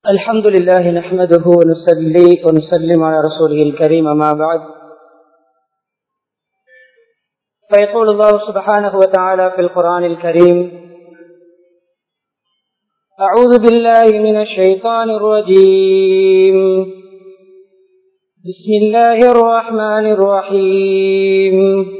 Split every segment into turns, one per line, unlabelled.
الحمد لله نحمده ونصلي ونسلم على رسوله الكريم ما بعد فيقول الله سبحانه وتعالى في القرآن الكريم أعوذ بالله من الشيطان الرجيم بسم الله الرحمن الرحيم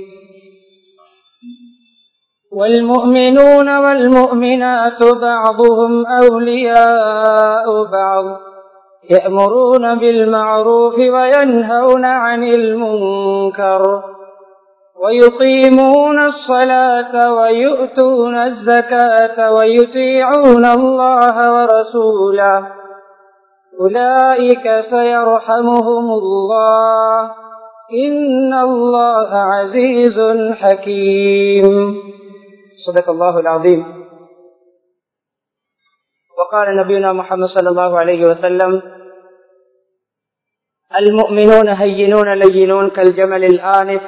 والمؤمنون والمؤمنات بعضهم أولياء بعض يأمرون بالمعروف وينهون عن المنكر ويقيمون الصلاة ويؤتون الزكاة ويطيعون الله ورسوله أولئك سيرحمهم الله إن الله عزيز حكيم صدق الله العظيم وقال نبينا محمد صلى الله عليه وسلم المؤمنون هينون لينون كالجمل الآنف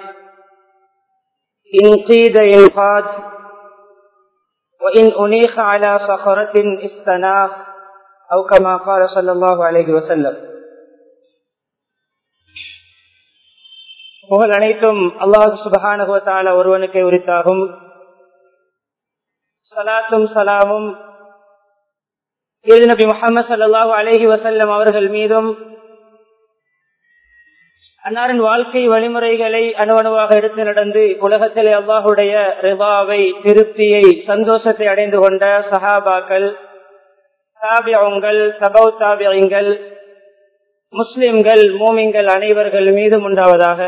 إن قيد إنقاد وإن أنيخ على صخرة استناخ أو كما قال صلى الله عليه وسلم புகழ் அனைத்தும் அல்லாஹு சுபகானுகத்தால ஒருவனுக்கே உரித்தாகும் சலாத்தும் சலாமும் நபி முகமது சல்லாஹூ அலஹி வசல்லம் அவர்கள் மீதும் அன்னாரின் வாழ்க்கை வழிமுறைகளை அணுவணுவாக எடுத்து நடந்து உலகத்திலே அல்லாஹுடைய ரிவாவை திருப்தியை சந்தோஷத்தை அடைந்து கொண்ட சஹாபாக்கள் தாபியங்கள் சபௌ தாபியங்கள் முஸ்லிம்கள் மூமிங்கள் அனைவர்கள் மீதும் உண்டாவதாக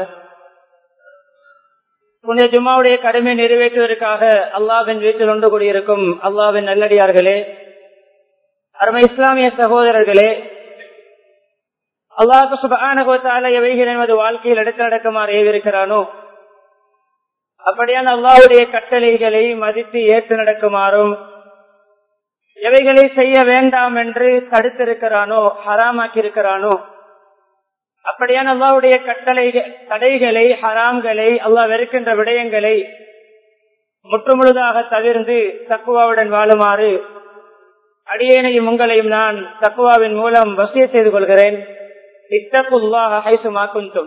புனித ஜும்மாவுடைய கடமை நிறைவேற்றுவதற்காக அல்லாவின் வீட்டில் ஒன்று கூடியிருக்கும் அல்லாவின் நல்லடியார்களே அருமை இஸ்லாமிய சகோதரர்களே அல்லாஹு சுபானகோத்தால எவைகள் என்பது வாழ்க்கையில் எடுத்து நடக்குமாறு ஏவிருக்கிறானோ அப்படியான அல்லாவுடைய கட்டளைகளை மதித்து ஏற்று நடக்குமாறும் எவைகளை செய்ய வேண்டாம் என்று தடுத்திருக்கிறானோ ஹராமாக்கி இருக்கிறானோ அப்படியான அல்லாவுடைய கட்டளை தடைகளை ஹராம்களை அல்லாஹ் வெறுக்கின்ற விடயங்களை முற்றுமுழுதாக தவிர்ந்து தக்குவாவுடன் வாழுமாறு அடியேனையும் உங்களையும் நான் தக்குவாவின் மூலம் வசிய செய்து கொள்கிறேன் இத்தகுல்லாஹும்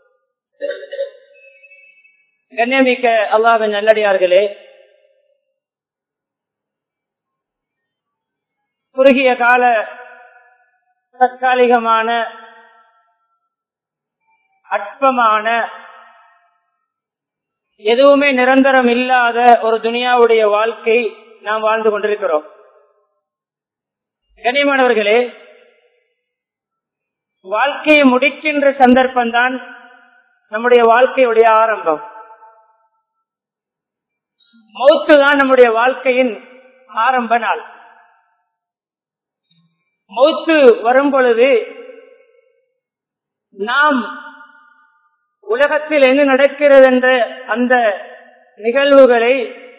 கண்ணியமிக்க அல்லாவின் நல்லடியார்களே குறுகிய கால தற்காலிகமான அற்பமான எதுவுமே நிரந்தரம் இல்லாத ஒரு துனியாவுடைய வாழ்க்கை நாம் வாழ்ந்து கொண்டிருக்கிறோம் கனிமானவர்களே வாழ்க்கையை முடிக்கின்ற சந்தர்ப்பம் தான் நம்முடைய வாழ்க்கையுடைய ஆரம்பம் மௌத்து தான் நம்முடைய வாழ்க்கையின் ஆரம்ப நாள் மௌத்து வரும் பொழுது நாம் உலகத்தில் என்ன நடக்கிறது என்ற அந்த நிகழ்வுகளை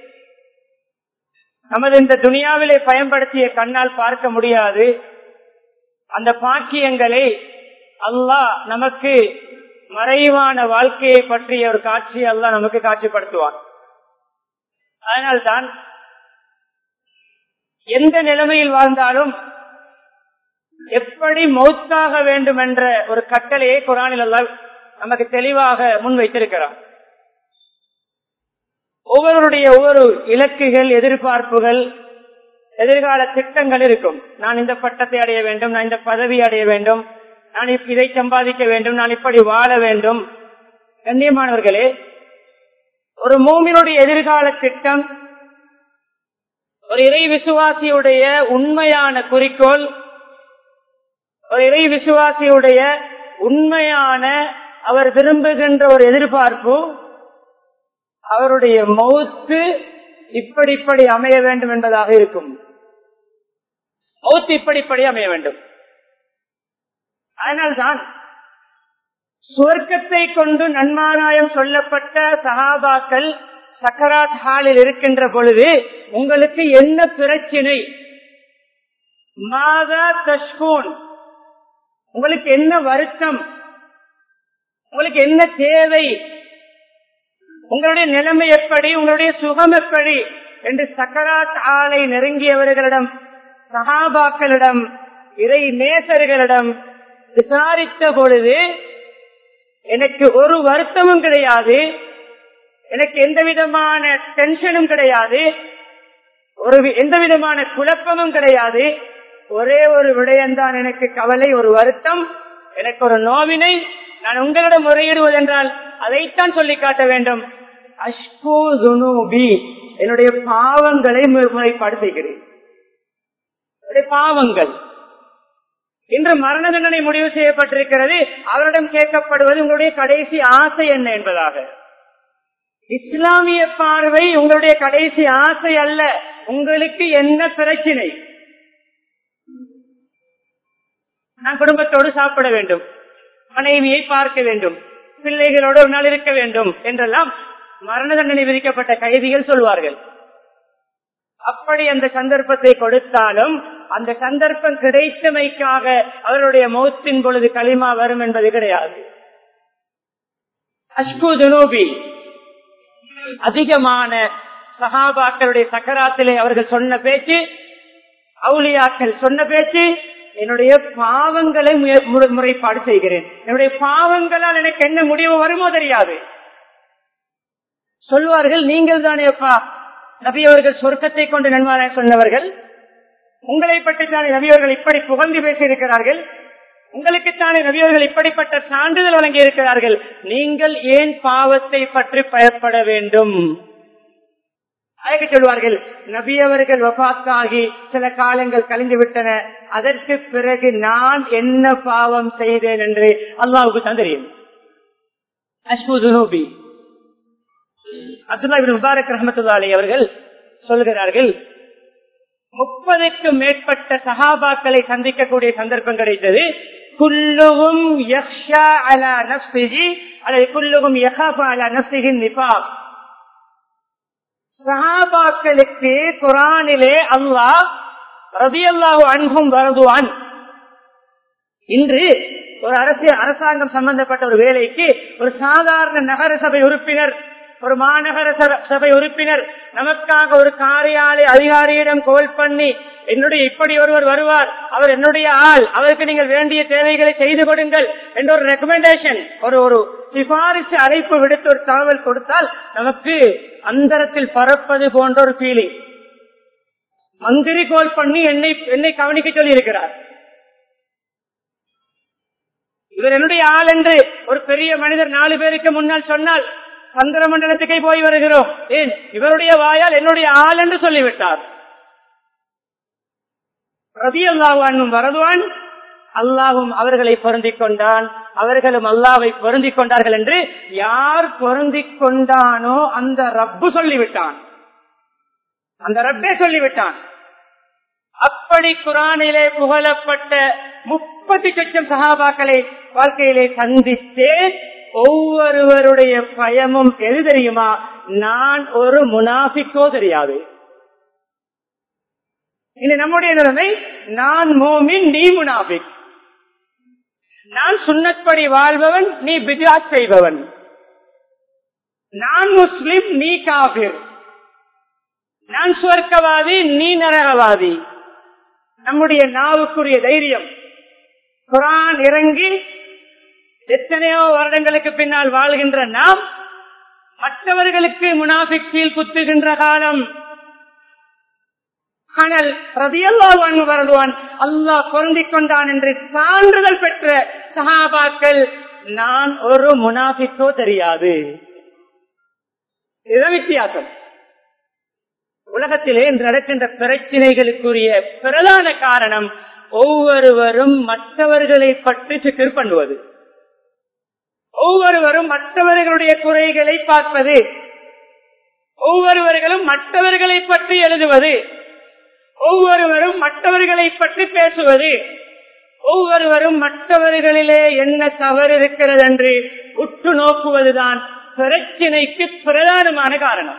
நமது இந்த துனியாவிலே பயன்படுத்திய கண்ணால் பார்க்க முடியாது அந்த பாக்கியங்களை அல்லாஹ் நமக்கு மறைவான வாழ்க்கையை பற்றிய ஒரு காட்சியை அல்லாஹ் நமக்கு காட்சிப்படுத்துவான் அதனால்தான் எந்த நிலைமையில் வாழ்ந்தாலும் எப்படி மௌத்தாக வேண்டும் என்ற ஒரு கட்டளையை குரானில் எல்லாம் நமக்கு தெளிவாக முன் வைத்திருக்கிறார் ஒவ்வொருடைய ஒவ்வொரு இலக்குகள் எதிர்பார்ப்புகள் எதிர்கால திட்டங்கள் இருக்கும் நான் இந்த பட்டத்தை அடைய வேண்டும் நான் இந்த பதவி அடைய வேண்டும் நான் இதை சம்பாதிக்க வேண்டும் நான் இப்படி வாழ வேண்டும் கண்ணியமானவர்களே ஒரு மூமினுடைய எதிர்கால திட்டம் ஒரு இறை விசுவாசியுடைய உண்மையான குறிக்கோள் ஒரு இறை விசுவாசியுடைய உண்மையான அவர் விரும்புகின்ற ஒரு எதிர்பார்ப்பு அவருடைய மௌத்து இப்படி இப்படி அமைய வேண்டும் என்பதாக இருக்கும் மௌத்து இப்படி இப்படி அமைய வேண்டும் அதனால்தான் சுவர்க்கத்தை கொண்டு நன்மாராயம் சொல்லப்பட்ட சகாபாக்கள் சக்கராத் ஹாலில் இருக்கின்ற பொழுது உங்களுக்கு என்ன பிரச்சினை மாதா தஷ்கூன் உங்களுக்கு என்ன வருத்தம் உங்களுக்கு என்ன தேவை உங்களுடைய நிலைமை எப்படி உங்களுடைய சுகம் எப்படி என்று சக்கராத் ஆலை நெருங்கியவர்களிடம் சகாபாக்களிடம் இறை நேசர்களிடம் விசாரித்த பொழுது எனக்கு ஒரு வருத்தமும் கிடையாது எனக்கு எந்த விதமான டென்ஷனும் கிடையாது ஒரு வி- எந்த விதமான குழப்பமும் கிடையாது ஒரே ஒரு விடயம்தான் எனக்கு கவலை ஒரு வருத்தம் எனக்கு ஒரு நோவினை நான் உங்களிடம் முறையிடுவதென்றால் அதைத்தான் சொல்லி காட்ட வேண்டும் அஷ்கோ துனூபி என்னுடைய பாவங்களை மு- முறைப்பாடு செய்கிறேன் என்னுடைய பாவங்கள் இன்று மரண தண்டனை முடிவு செய்யப்பட்டிருக்கிறது அவரிடம் கேட்கப்படுவது உங்களுடைய கடைசி ஆசை என்ன என்பதாக இஸ்லாமிய பார்வை உங்களுடைய கடைசி ஆசை அல்ல உங்களுக்கு என்ன பிரச்சனை நான் குடும்பத்தோடு சாப்பிட வேண்டும் மனைவியை பார்க்க வேண்டும் பிள்ளைகளோடு ஒரு நாள் இருக்க வேண்டும் என்றெல்லாம் மரண தண்டனை விதிக்கப்பட்ட கைதிகள் சொல்வார்கள் அப்படி அந்த சந்தர்ப்பத்தை கொடுத்தாலும் அந்த சந்தர்ப்பம் கிடைத்தமைக்காக அவருடைய மௌத்தின் பொழுது களிமா வரும் என்பது கிடையாது அஷ்கு ஜுனூபி அதிகமான சகாபாக்களுடைய சக்கராத்திலே அவர்கள் சொன்ன பேச்சு அவுலியாக்கள் சொன்ன பேச்சு என்னுடைய பாவங்களை முய- முறை- முறைப்பாடு செய்கிறேன் என்னுடைய பாவங்களால் எனக்கு என்ன முடிவு வருமோ தெரியாது சொல்வார்கள் நீங்கள் தானேப்பா நபி அவர்கள் சொர்க்கத்தை கொண்டு நன்மாராய சொன்னவர்கள் உங்களை பற்றி தானே நபியவர்கள் இப்படி புகழ்ந்து பேசியிருக்கிறார்கள் உங்களுக்குத்தானே நபியவர்கள் இப்படிப்பட்ட சான்றிதழ் வழங்கி இருக்கிறார்கள் நீங்கள் ஏன் பாவத்தை பற்றி பயப்பட வேண்டும் அதற்கு சொல்வார்கள் நபியவர்கள் வபாத்தாகி சில காலங்கள் கழிந்து விட்டன அதற்கு பிறகு நான் என்ன பாவம் செய்தேன் என்று அல்லாவுக்கு தான் தெரியும் அஷ்பு துனூபி அப்துல்லா இப்னு முபாரக் ரஹமத்துல்லா அலி அவர்கள் சொல்கிறார்கள் முப்பதுக்கும் மேற்பட்ட சஹாபாக்களை சந்திக்கக்கூடிய சந்தர்ப்பம் கிடைத்தது குல்லுவும் யக்ஷா அலா நஃப்ஸிஹி அல்லது குல்லுவும் யஹாஃபா அலா நஃப்ஸிஹி நிஃபாக் சஹாபாக்களுக்கு குரானிலே அல்லாஹ் ரபியல்லாஹு அன்பும் வரதுவான் இன்று ஒரு அரசு அரசாங்கம் சம்பந்தப்பட்ட ஒரு வேலைக்கு ஒரு சாதாரண நகர சபை உறுப்பினர் ஒரு மாநகர ச- சபை உறுப்பினர் நமக்காக ஒரு காரியாலய அதிகாரியிடம் கோல் பண்ணி என்னுடைய இப்படி ஒருவர் வருவார் அவர் என்னுடைய ஆள் அவருக்கு நீங்கள் வேண்டிய தேவைகளை செய்து கொடுங்கள் என்ற ஒரு ரெக்கமெண்டேஷன் ஒரு ஒரு சிபாரிசு அழைப்பு விடுத்து ஒரு தகவல் கொடுத்தால் நமக்கு அந்தரத்தில் பறப்பது போன்ற ஒரு ஃபீலிங் மந்திரி கோல் பண்ணி என்னை என்னை கவனிக்க சொல்லி இருக்கிறார் இவர் என்னுடைய ஆள் என்று ஒரு பெரிய மனிதர் நாலு பேருக்கு முன்னால் சொன்னால் சந்திர மண்டலத்துக்கே போய் வருகிறோம் ஏன் இவருடைய வாயால் என்னுடைய ஆள் என்று சொல்லிவிட்டார் ரதி அல்லாஹும் வரதுவான் அல்லாவும் அவர்களை பொருந்திக் கொண்டான் அவர்களும் அல்லாவை பொருந்திக் கொண்டார்கள் என்று யார் பொருந்திக் கொண்டானோ அந்த ரப்பு சொல்லிவிட்டான் அந்த ரப்பே சொல்லிவிட்டான் அப்படி குரானிலே புகழப்பட்ட முப்பத்தி லட்சம் சகாபாக்களை வாழ்க்கையிலே சந்தித்து ஒவ்வொருவருடைய பயமும் எது தெரியுமா நான் ஒரு முனாஃபிக்கோ தெரியாது இனி நம்முடைய நிலைமை நான் மோமின் நீ முனாஃபிக் நான் சுண்ணப்படி வாழ்பவன் நீ பிஜாத் செய்பவன் நான் முஸ்லிம் நீ காபிர் நான் சுவர்க்கவாதி நீ நரகவாதி நம்முடைய நாவுக்குரிய தைரியம் குரான் இறங்கி எத்தனையோ வருடங்களுக்கு பின்னால் வாழ்கின்ற நாம் மற்றவர்களுக்கு முனாபிக் சீல் குத்துகின்ற காலம் ஆனால் ரதியல்லாஹு அன்ஹு வருவான் அல்லாஹ் பொருந்திக் கொண்டான் என்று சான்றிதழ் பெற்ற சஹாபாக்கள் நான் ஒரு முனாபிக்கோ தெரியாது இதுதான் வித்தியாசம் உலகத்திலே இன்று நடக்கின்ற பிரச்சனைகளுக்குரிய பிரதான காரணம் ஒவ்வொருவரும் மற்றவர்களை பற்றி சிக்கர் பண்ணுவது ஒவ்வொருவரும் மற்றவர்களுடைய குறைகளை பார்ப்பது ஒவ்வொருவர்களும் மற்றவர்களை பற்றி எழுதுவது ஒவ்வொருவரும் மற்றவர்களை பற்றி பேசுவது ஒவ்வொருவரும் மற்றவர்களிலே என்ன தவறு இருக்கிறது என்று உற்று நோக்குவதுதான் பிரச்சினைக்கு பிரதானமான காரணம்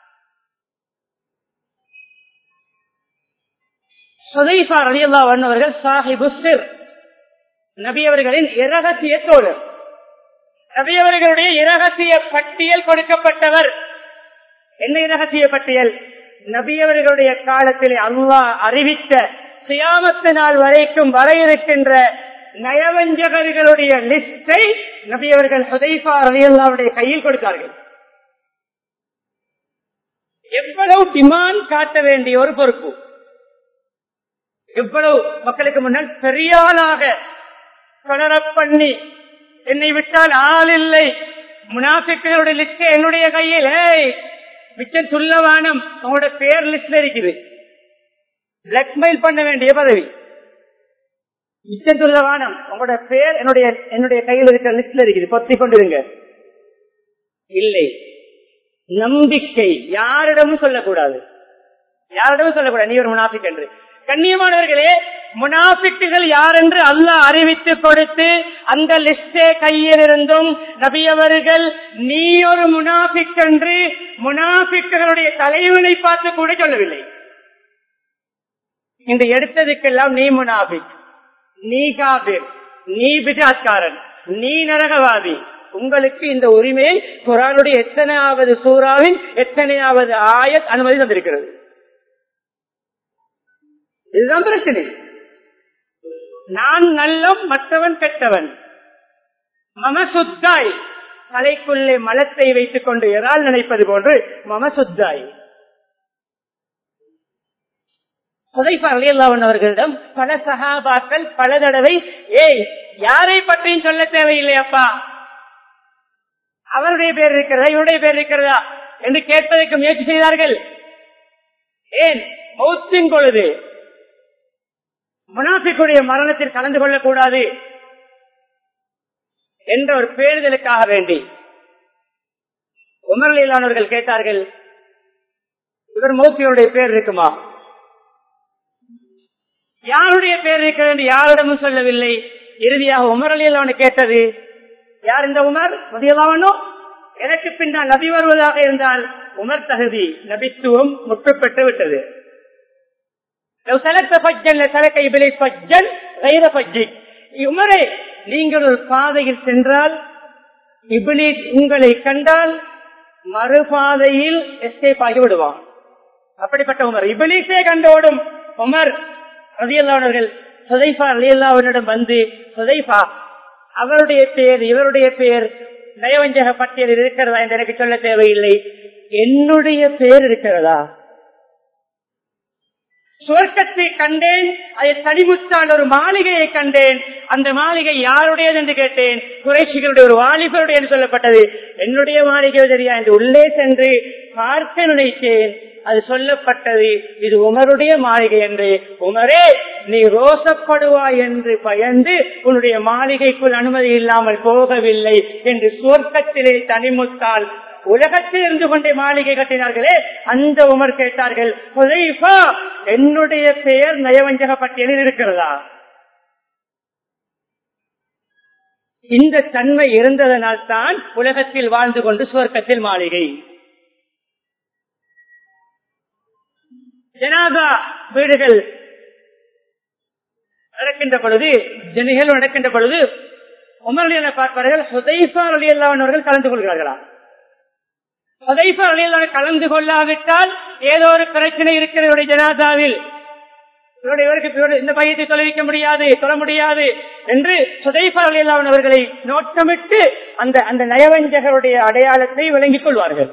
சுதைஃபா ரலியல்லாஹு அன்ஹு அவர்கள் சாஹிபு சிர் நபி அவர்களின் இரகசிய தோழர் நபி அவர்களுடைய இரகசிய பட்டியல் கொடுக்கப்பட்டவர் என்ன இரகசிய பட்டியல் நபி அவர்களுடைய காலத்திலே அல்லாஹ் அறிவித்த சியாமத்து நாள் வரைக்கும் வர இருக்கின்ற நயவஞ்சகர்களுடைய லிஸ்டை நபி அவர்கள் ஹுதைஃபா ரலியல்லாவுடைய கையில் கொடுத்தார்கள் எவ்வளவு டிமாண்ட் காட்ட வேண்டிய ஒரு பொறுப்பு எவ்வளவு மக்களுக்கு முன்னால் பெரிய ஆளாக தொடர பண்ணி என்னை விட்டால் ஆள் இல்லை முனாஃபிக்களுடைய லிஸ்ட் என்னுடைய கையில் ஏய் மிச்சம் சொல்லவானம் உங்களோட பேர் லிஸ்ட்ல இருக்குது பிளாக்மெயில் பண்ண வேண்டிய பதவி மிச்சம் சொல்லவானம் உங்களோட பேர் என்னுடைய என்னுடைய கையில் இருக்கிற லிஸ்ட்ல இருக்குது பொத்தி கொண்டிருங்க இல்லை நம்பிக்கை யாரிடமும் சொல்லக்கூடாது யாரிடமும் சொல்லக்கூடாது நீ ஒரு முனாஃபிக் என்று கண்ணியமானவர்களே முனாபிக்குகள் யார் என்று அல்லாஹ் அறிவித்து கொடுத்து அந்த லிஸ்டே கையில் இருந்தும் நபி அவர்கள் நீ ஒரு முனாபிக் என்று முனாபிக்குகளுடைய தலைவனை பார்த்து கூட சொல்லவில்லை இந்த எடுத்ததுக்கெல்லாம் நீ முனாபிக் நீ காபிர் நீ பிஜாத்காரன் நீ நரகவாதி உங்களுக்கு இந்த உரிமையை குரானுடைய எத்தனையாவது சூறாவின் எத்தனையாவது ஆயத் அனுமதி தந்திருக்கிறது இதுதான் பிரச்சனை நான் நல்லம் மற்றவன் கெட்டவன் மமசுத்தாய் தலைக்குள்ளே மலத்தை வைத்துக் கொண்டு எறால் நினைப்பது போன்று மமசுத்தாய் அலியல்லாவன் அவர்களிடம் பல சகாபாக்கள் பல தடவை ஏய் யாரை பற்றியும் சொல்ல தேவையில்லை அப்பா அவருடைய பேர் இருக்கிறதா இவருடைய பேர் இருக்கிறதா என்று கேட்பதற்கு முயற்சி செய்தார்கள் ஏன் மௌத்தின் பொழுது முனாஃபிக்குடைய மரணத்தில் கலந்து கொள்ளக்கூடாது என்ற ஒரு பேருதலுக்காக வேண்டி உமர்லானவர்கள் கேட்டார்கள் இவர் மௌத்தியருடைய பேர் இருக்குமா யாருடைய பேர் இருக்கிறது என்று யாரிடமும் சொல்லவில்லை இறுதியாக உமர் அலியல்லாவனு கேட்டது யார் இந்த உமர் முதியலாவனோ எனக்கு பின்னால் நபி வருவதாக இருந்தால் உமர் தகுதி நபித்துவம் முற்று பெற்று விட்டது உமரே நீங்கள் ஒரு பாதையில் சென்றால் இபிலிஸ் உங்களை கண்டால் மறுபாதையில் எஸ்கேப் ஆகி விடுவான் அப்படிப்பட்ட உமர் இபிலிஸே கண்டோடும் உமர் ரதியல்லாவர்கள் சுதைஃபா அலியல்லாவனிடம் வந்து சுதைஃபா அவருடைய பேர் இவருடைய பேர் நயவஞ்சக பட்டியலில் இருக்கிறதா என்று எனக்கு சொல்ல தேவையில்லை என்னுடைய பேர் இருக்கிறதா சுவர்க்கத்தை கண்டேன் அதை தனிமுத்தால் ஒரு மாளிகையை கண்டேன் அந்த மாளிகை யாருடையது என்று கேட்டேன் குறைசிகளுடைய ஒரு வாலிபருடைய என்று சொல்லப்பட்டது என்னுடைய மாளிகை தெரியா என்று உள்ளே சென்று பார்க்க நினைத்தேன் அது சொல்லப்பட்டது இது உமருடைய மாளிகை என்று உமரே நீ ரோசப்படுவாய் என்று பயந்து உன்னுடைய மாளிகைக்குள் அனுமதி இல்லாமல் போகவில்லை என்று சுவர்க்கத்திலே தனிமுத்தால் உலகத்தில் இருந்து கொண்டே மாளிகை கட்டினார்களே அந்த உமர் கேட்டார்கள் என்னுடைய பெயர் நயவஞ்சக பட்டியலில் இருக்கிறதா இந்த தன்மை இருந்ததனால் தான் உலகத்தில் வாழ்ந்து கொண்டு சுவர்க்கத்தில் மாளிகை ஜனாதா வீடுகள் நடக்கின்ற பொழுது நிகழ்வு நடக்கின்ற பொழுது உமரலியனை பார்ப்பார்கள் சுதைஃபா அலியல்லாவர்கள் கலந்து கொள்கிறார்களா சுதைஃபா அலியல்லாவை கலந்து கொள்ளாவிட்டால் ஏதோ ஒரு பிரச்சனை இருக்கிற ஜனாதாவில் இவருக்கு இந்த பையத்தை தொலைவிக்க முடியாது சொல்ல முடியாது என்று சுதைஃபா அலியல்லாவன் அவர்களை நோட்டமிட்டு அந்த அந்த நயவஞ்சகருடைய அடையாளத்தை விளங்கிக் கொள்வார்கள்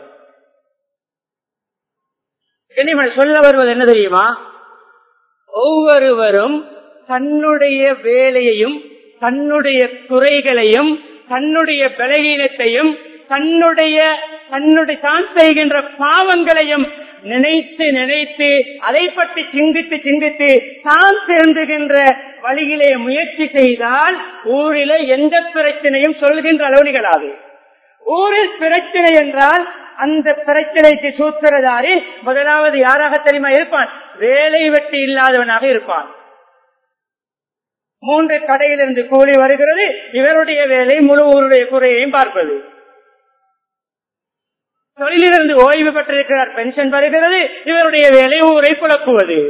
சொல்ல வருவது என்ன தெரியுமா ஒவ்வொருவரும் தன்னுடைய வேலையையும் தன்னுடைய குறைகளையும் தன்னுடைய பலகீனத்தையும் தன்னுடைய தன்னுடைய தான் செய்கின்ற பாவங்களையும் நினைத்து நினைத்து அதை பற்றி சிந்தித்து சிந்தித்து தான் திருந்துகின்ற வழியிலே முயற்சி செய்தால் ஊரில எந்த பிரச்சனையும் சொல்கின்ற அளவு நிகழாது ஊரில் பிரச்சனை என்றால் அந்த பிரச்சனைக்கு சூத்திரதாரி முதலாவது யாராக தெரியுமா இருப்பான் வேலை வெட்டி இல்லாதவனாக இருப்பான் மூன்று கடையிலிருந்து கூலி வருகிறது இவருடைய வேலை முழு ஊருடைய குறையையும் பார்ப்பது தொழிலிருந்து ஓய்வு பெற்றிருக்கிறார் பென்ஷன் வருகிறது இவருடைய வேலை ஊரை குழப்புவது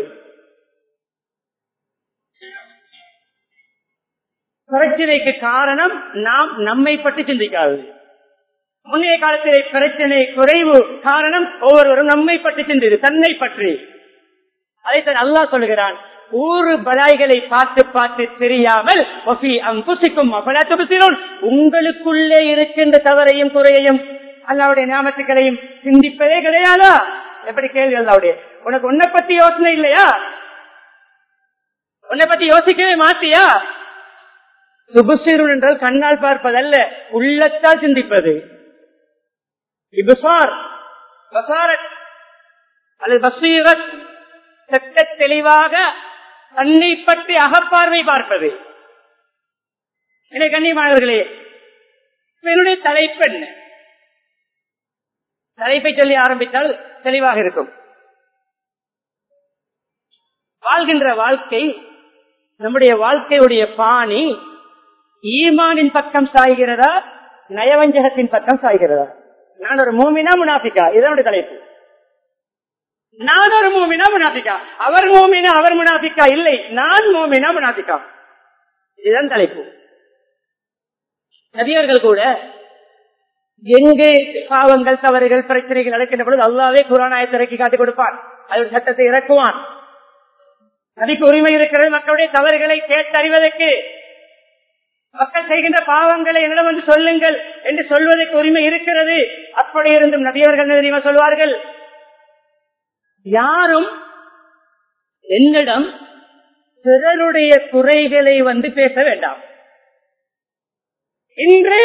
பிரச்சனைக்கு காரணம் நாம் நம்மை பற்றி சிந்திக்காது முன்னைய காலத்திலே பிரச்சனை குறைவு காரணம் ஒவ்வொருவரும் நம்மை பற்றி சிந்திது தன்னை பற்றி அதைத்தான் அல்லா சொல்கிறான் ஊறு பலாய்களை பார்த்து பார்த்து தெரியாமல் ஒஃபி அம்புசிக்கும் அபலாத்துபுசிரோன் உங்களுக்குள்ளே இருக்கின்ற தவறையும் குறையையும் அல்லாவுடைய ஞாபகங்களையும் சிந்திப்பதே கிடையாதா எப்படி கேள்வி அல்லாவுடைய உனக்கு உன்னை பத்தி யோசனை இல்லையா உன்னை பத்தி யோசிக்கவே மாட்டியா சுபுசீருன் என்றால் கண்ணால் பார்ப்பதல்ல உள்ளத்தால் சிந்திப்பது இபுசார் பசாரத் அல்லது பசீரத் சட்ட தெளிவாக தன்னை பற்றி அகப்பார்வை பார்ப்பது என்னை கண்ணியமானவர்களே என்னுடைய தலைப்பு என்ன தலைப்பை சொல்லி ஆரம்பித்தால் தெளிவாக இருக்கும் வாழ்கின்ற வாழ்க்கை நம்முடைய வாழ்க்கையுடைய பாணி ஈமானின் பக்கம் சாய்கிறதா நயவஞ்சகத்தின் பக்கம் சாய்கிறதா நான் ஒரு மூமினா முனாஃபிகா இதனுடைய தலைப்பு நான் ஒரு மூமினா முனாஃபிகா அவர் மூமினா அவர் முனாஃபிகா இல்லை நான் மூமினா முனாஃபிகா இதுதான் தலைப்பு நபியர்கள் கூட எங்கே பாவங்கள் தவறுகள் பிரச்சனைகள் நடக்கின்ற பொழுது அல்லாவே குரானாயத்தை இறக்கி காட்டிக் கொடுப்பான் அதோட சட்டத்தை இறக்குவான் அதுக்கு உரிமை இருக்கிறது மக்களுடைய தவறுகளை கேட்டறிவதற்கு மக்கள் செய்கின்ற பாவங்களை என்னிடம் வந்து சொல்லுங்கள் என்று சொல்வதற்கு உரிமை இருக்கிறது அப்படி இருந்தும் நபியவர்கள் தெரியுமா சொல்வார்கள் யாரும் என்னிடம் பிறருடைய குறைகளை வந்து பேச வேண்டாம் இன்று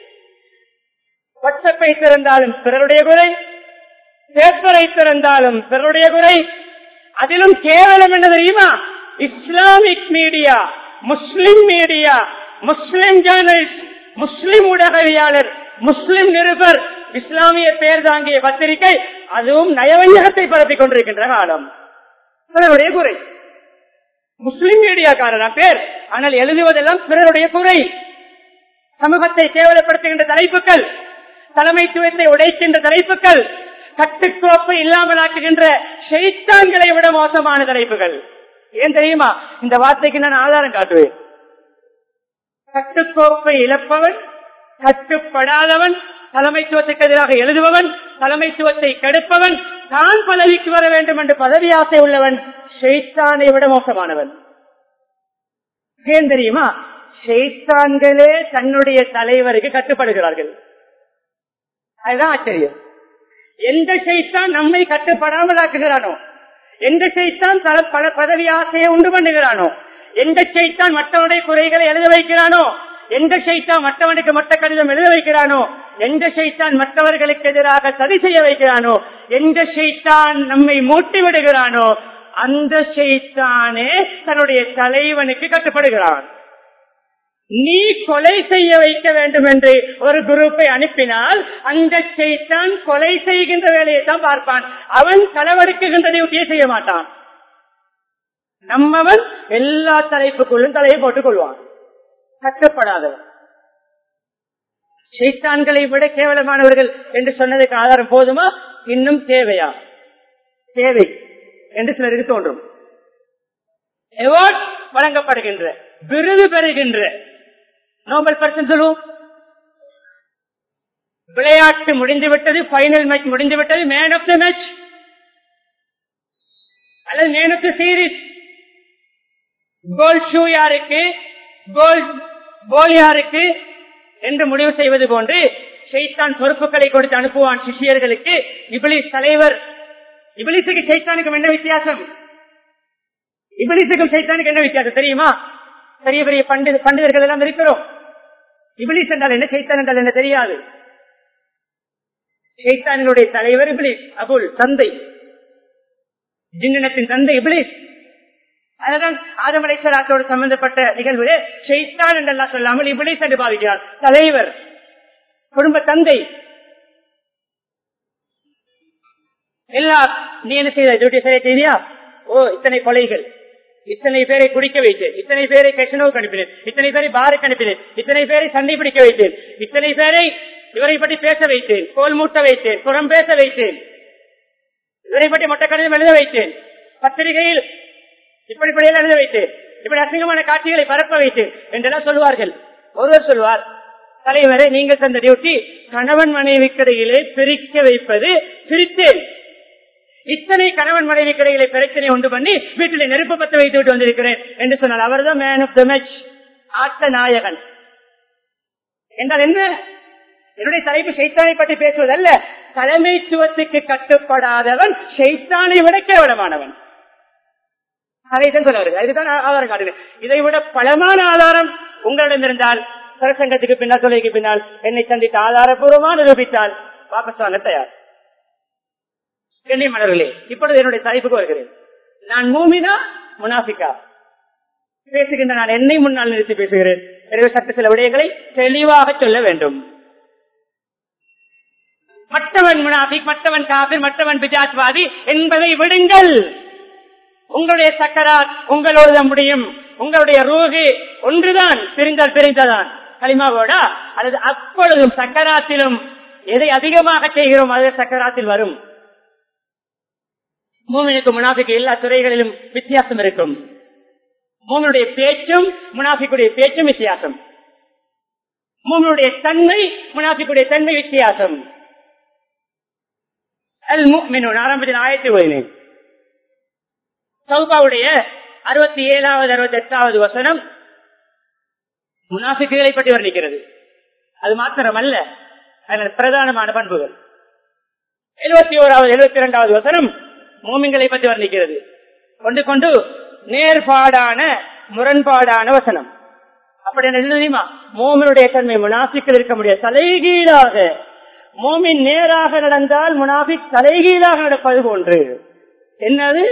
வாட்ஸ்அப்பை திறந்தாலும் பிறருடைய குறை பேப்பரை திறந்தாலும் பிறருடைய குறை அதிலும் கேவலம் என்ன தெரியுமா Islamic media Muslim media Muslim journalist Muslim ஊடகவியாளர் முஸ்லிம் நிருபர் இஸ்லாமிய பேர் தாங்கிய பத்திரிகை அதுவும் நயவஞ்சகத்தை பரப்பிக் கொண்டிருக்கின்ற காலம் பிறருடைய குறை முஸ்லிம் மீடியாக்காரனா பேர் ஆனால் எழுதுவதெல்லாம் பிறருடைய குறை சமூகத்தை கேவலப்படுத்துகின்ற தலைப்புகள் தலைமைத்துவத்தை உடைக்கின்ற தலைப்புகள் கட்டுக்கோப்பை இல்லாமலாக்குகின்ற ஷைத்தான்களை விட மோசமான தலைப்புகள் ஏன் தெரியுமா இந்த வார்த்தைக்கு நான் ஆதாரம் காட்டுவேன் கட்டுக்கோப்பை இழப்பவன் கட்டுப்படாதவன் தலைமைத்துவத்துக்கு எதிராக எழுதுபவன் தலைமைத்துவத்தை கெடுப்பவன் தான் பதவிக்கு வர வேண்டும் என்று பதவி ஆசை உள்ளவன் ஷெய்தானை விட மோசமானவன் ஏன் தெரியுமா ஷெய்தான்களே தன்னுடைய தலைவருக்கு கட்டுப்படுகிறார்கள் அதுதான் ஆச்சரியம் எந்த செய்தான் நம்மை கட்டுப்படாமல் ஆக்குகிறானோ எந்த செய்தான் பதவி ஆசையை உண்டு பண்ணுகிறானோ எந்த செய்தான் மற்றவனுடைய குறைகளை எழுத வைக்கிறானோ எந்த செய்தான் மற்றவனுக்கு மற்ற கடிதம் எழுத வைக்கிறானோ எந்த செய்தான் மற்றவர்களுக்கு எதிராக சதி செய்ய வைக்கிறானோ எந்த செய்தான் நம்மை மூட்டி விடுகிறானோ அந்த செய்தானே தன்னுடைய தலைவனுக்கு கட்டுப்படுகிறான் நீ கொலை செய்ய வைக்க வேண்டும் என்று ஒரு குரூப்பை அனுப்பினால் அந்த செய்தான் கொலை செய்கின்ற வேலையை தான் பார்ப்பான் அவன் களவெடுக்குகின்ற டியூட்டியை செய்ய மாட்டான் நம்மவன் எல்லா தலைப்புக்குள்ளும் தலையை போட்டுக் கொள்வான் கட்டுப்படாதவன் சைத்தான்களை விட கேவலமானவர்கள் என்று சொன்னதுக்கு ஆதாரம் போதுமா இன்னும் தேவையா தேவை என்று சிலருக்கு தோன்றும் அவார்ட் வழங்கப்படுகின்ற விருது பெறுகின்ற நோபல் பரிசு சொல்லுவோம் விளையாட்டு முடிந்துவிட்டது பைனல் மேட்ச் முடிந்துவிட்டது மேன் ஆஃப் த மேட்ச் அல்லது man of the series gold shoe யாருக்கு கோல் போல் யாருக்கு என்று முடிவு செய்வது போன்று ஷைத்தான் பொறுப்புகளை கொடுத்து அனுப்புவான் சிஷியர்களுக்கு இபிலிஸ் தலைவர் இபிலிசுக்கு சைத்தானுக்கும் என்ன வித்தியாசம் இபிலிசுக்கும் சைத்தானுக்கு என்ன வித்தியாசம் தெரியுமா பெரிய பெரிய பண்டித பண்டிதர்கள் எல்லாம் இருக்கிறோம் இபிலிஸ் என்றால் என்ன சைத்தான் என்றால் என்ன தெரியாது சைத்தான்களுடைய தலைவர் இபிலிஸ் அபுல் தந்தை ஜின்னத்தின் தந்தை இபிலிஸ் அதுதான் ஆதமலைசராத்தோடு சம்பந்தப்பட்ட நிகழ்வு ஷெய்தான் என்றெல்லாம் சொல்லாமல் இபிலிஸ் என்று பாவிக்கிறார் தலைவர் குடும்ப தந்தை எல்லா நீ என்ன செய்த டியூட்டி செய்ய செய்தியா ஓ இத்தனை கொலைகள் இத்தனை பேரை குடிக்க வைத்தேன் இத்தனை பேரை கெஷனோவுக்கு அனுப்பினேன் இத்தனை பேரை பாருக்கு அனுப்பினேன் இத்தனை பேரை சண்டை பிடிக்க வைத்தேன் இத்தனை பேரை இவரை பற்றி பேச வைத்தேன் கோல் மூட்ட வைத்தேன் புறம் பேச வைத்தேன் இவரை பற்றி மொட்டை கடிதம் எழுத வைத்தேன் பத்திரிகையில் இப்படிப்படியெல்லாம் எழுத வைத்தேன் இப்படி அசிங்கமான காட்சிகளை பரப்ப வைத்தேன் என்றெல்லாம் சொல்லுவார்கள் ஒருவர் சொல்வார் தலைவரை நீங்கள் தந்த டியூட்டி கணவன் மனைவிக்கிடையிலே பிரிக்க வைப்பது பிரித்தேன் இத்தனை கணவன் மனைவி கிடையில பிரச்சனை உண்டு பண்ணி வீட்டில நெருப்பு பத்த வைத்து விட்டு வந்திருக்கிறேன் என்று சொன்னால் அவர்தான் மேன் ஆஃப் த மேட்ச் ஆட்ட நாயகன் என்றால் என்ன என்னுடைய தலைப்பு சைத்தானை பற்றி பேசுவதல்ல தலைமைத்துவத்துக்கு கட்டுப்படாதவன் சைத்தானை விட கேவலமானவன் அதைத்தான் சொல்ல வருது அதுதான் ஆதாரம் காட்டுது இதை விட பலமான ஆதாரம் உங்களிடம் இருந்தால் பிரசங்கத்துக்கு பின்னால் தொலைக்கு பின்னால் என்னை சந்தித்து ஆதாரபூர்வமாக நிரூபித்தால் வாபஸ் வாங்க தயார் கண்ணிய மலர்களே இப்பொழுது என்னுடைய தலைப்புக்கு வருகிறேன் நான் மூமினா முனாஃபிகா பேசுகின்ற நான் என்னை முன்னால் நிறுத்தி பேசுகிறேன் எனவே சற்று சில விடயங்களை தெளிவாக சொல்ல வேண்டும் மற்றவன் முனாஃபிக் மற்றவன் காபிர் மற்றவன் பிஜாத்வாதி என்பதை விடுங்கள் உங்களுடைய சக்கராத் உங்களோடு தான் முடியும் உங்களுடைய ரூகு ஒன்றுதான் பிரிந்தால் பிரிந்ததான் களிமாவோடா அல்லது அப்பொழுதும் சக்கராத்திலும் எதை அதிகமாக செய்கிறோம் அது சக்கராத்தில் வரும் மூமினுக்கு முனாஃபிக்கு எல்லா துறைகளிலும் வித்தியாசம் இருக்கும் மூமனுடைய பேச்சும் முனாஃபிக்குடைய பேச்சும் வித்தியாசம் மூமனுடைய தன்மை முனாஃபிக்குடைய தன்மை வித்தியாசம் அல் முக்மினூன் ஆரம்பத்தில் ஆயத்து ஓதினேன் சௌபாவுடைய அறுபத்தி ஏழாவது அறுபத்தி எட்டாவது வசனம் முனாஃபிக்குகளை பற்றி வர்ணிக்கிறது அது மாத்திரமல்ல அதனால் பிரதானமான பண்புகள் எழுபத்தி ஓராவது எழுபத்தி இரண்டாவது வசனம் மூமிங்களை பற்றி வர்ணிக்கிறது கொண்டு கொண்டு நேர்பாடான முரண்பாடான வசனம் அப்படி என்ன தெரியுமா மோமனுடைய தன்மை முனாஃபிக்கில் இருக்க முடியாது தலைகீழாக மோமின் நேராக நடந்தால் முனாஃபிக் தலைகீழாக நடப்பது போன்று என்னது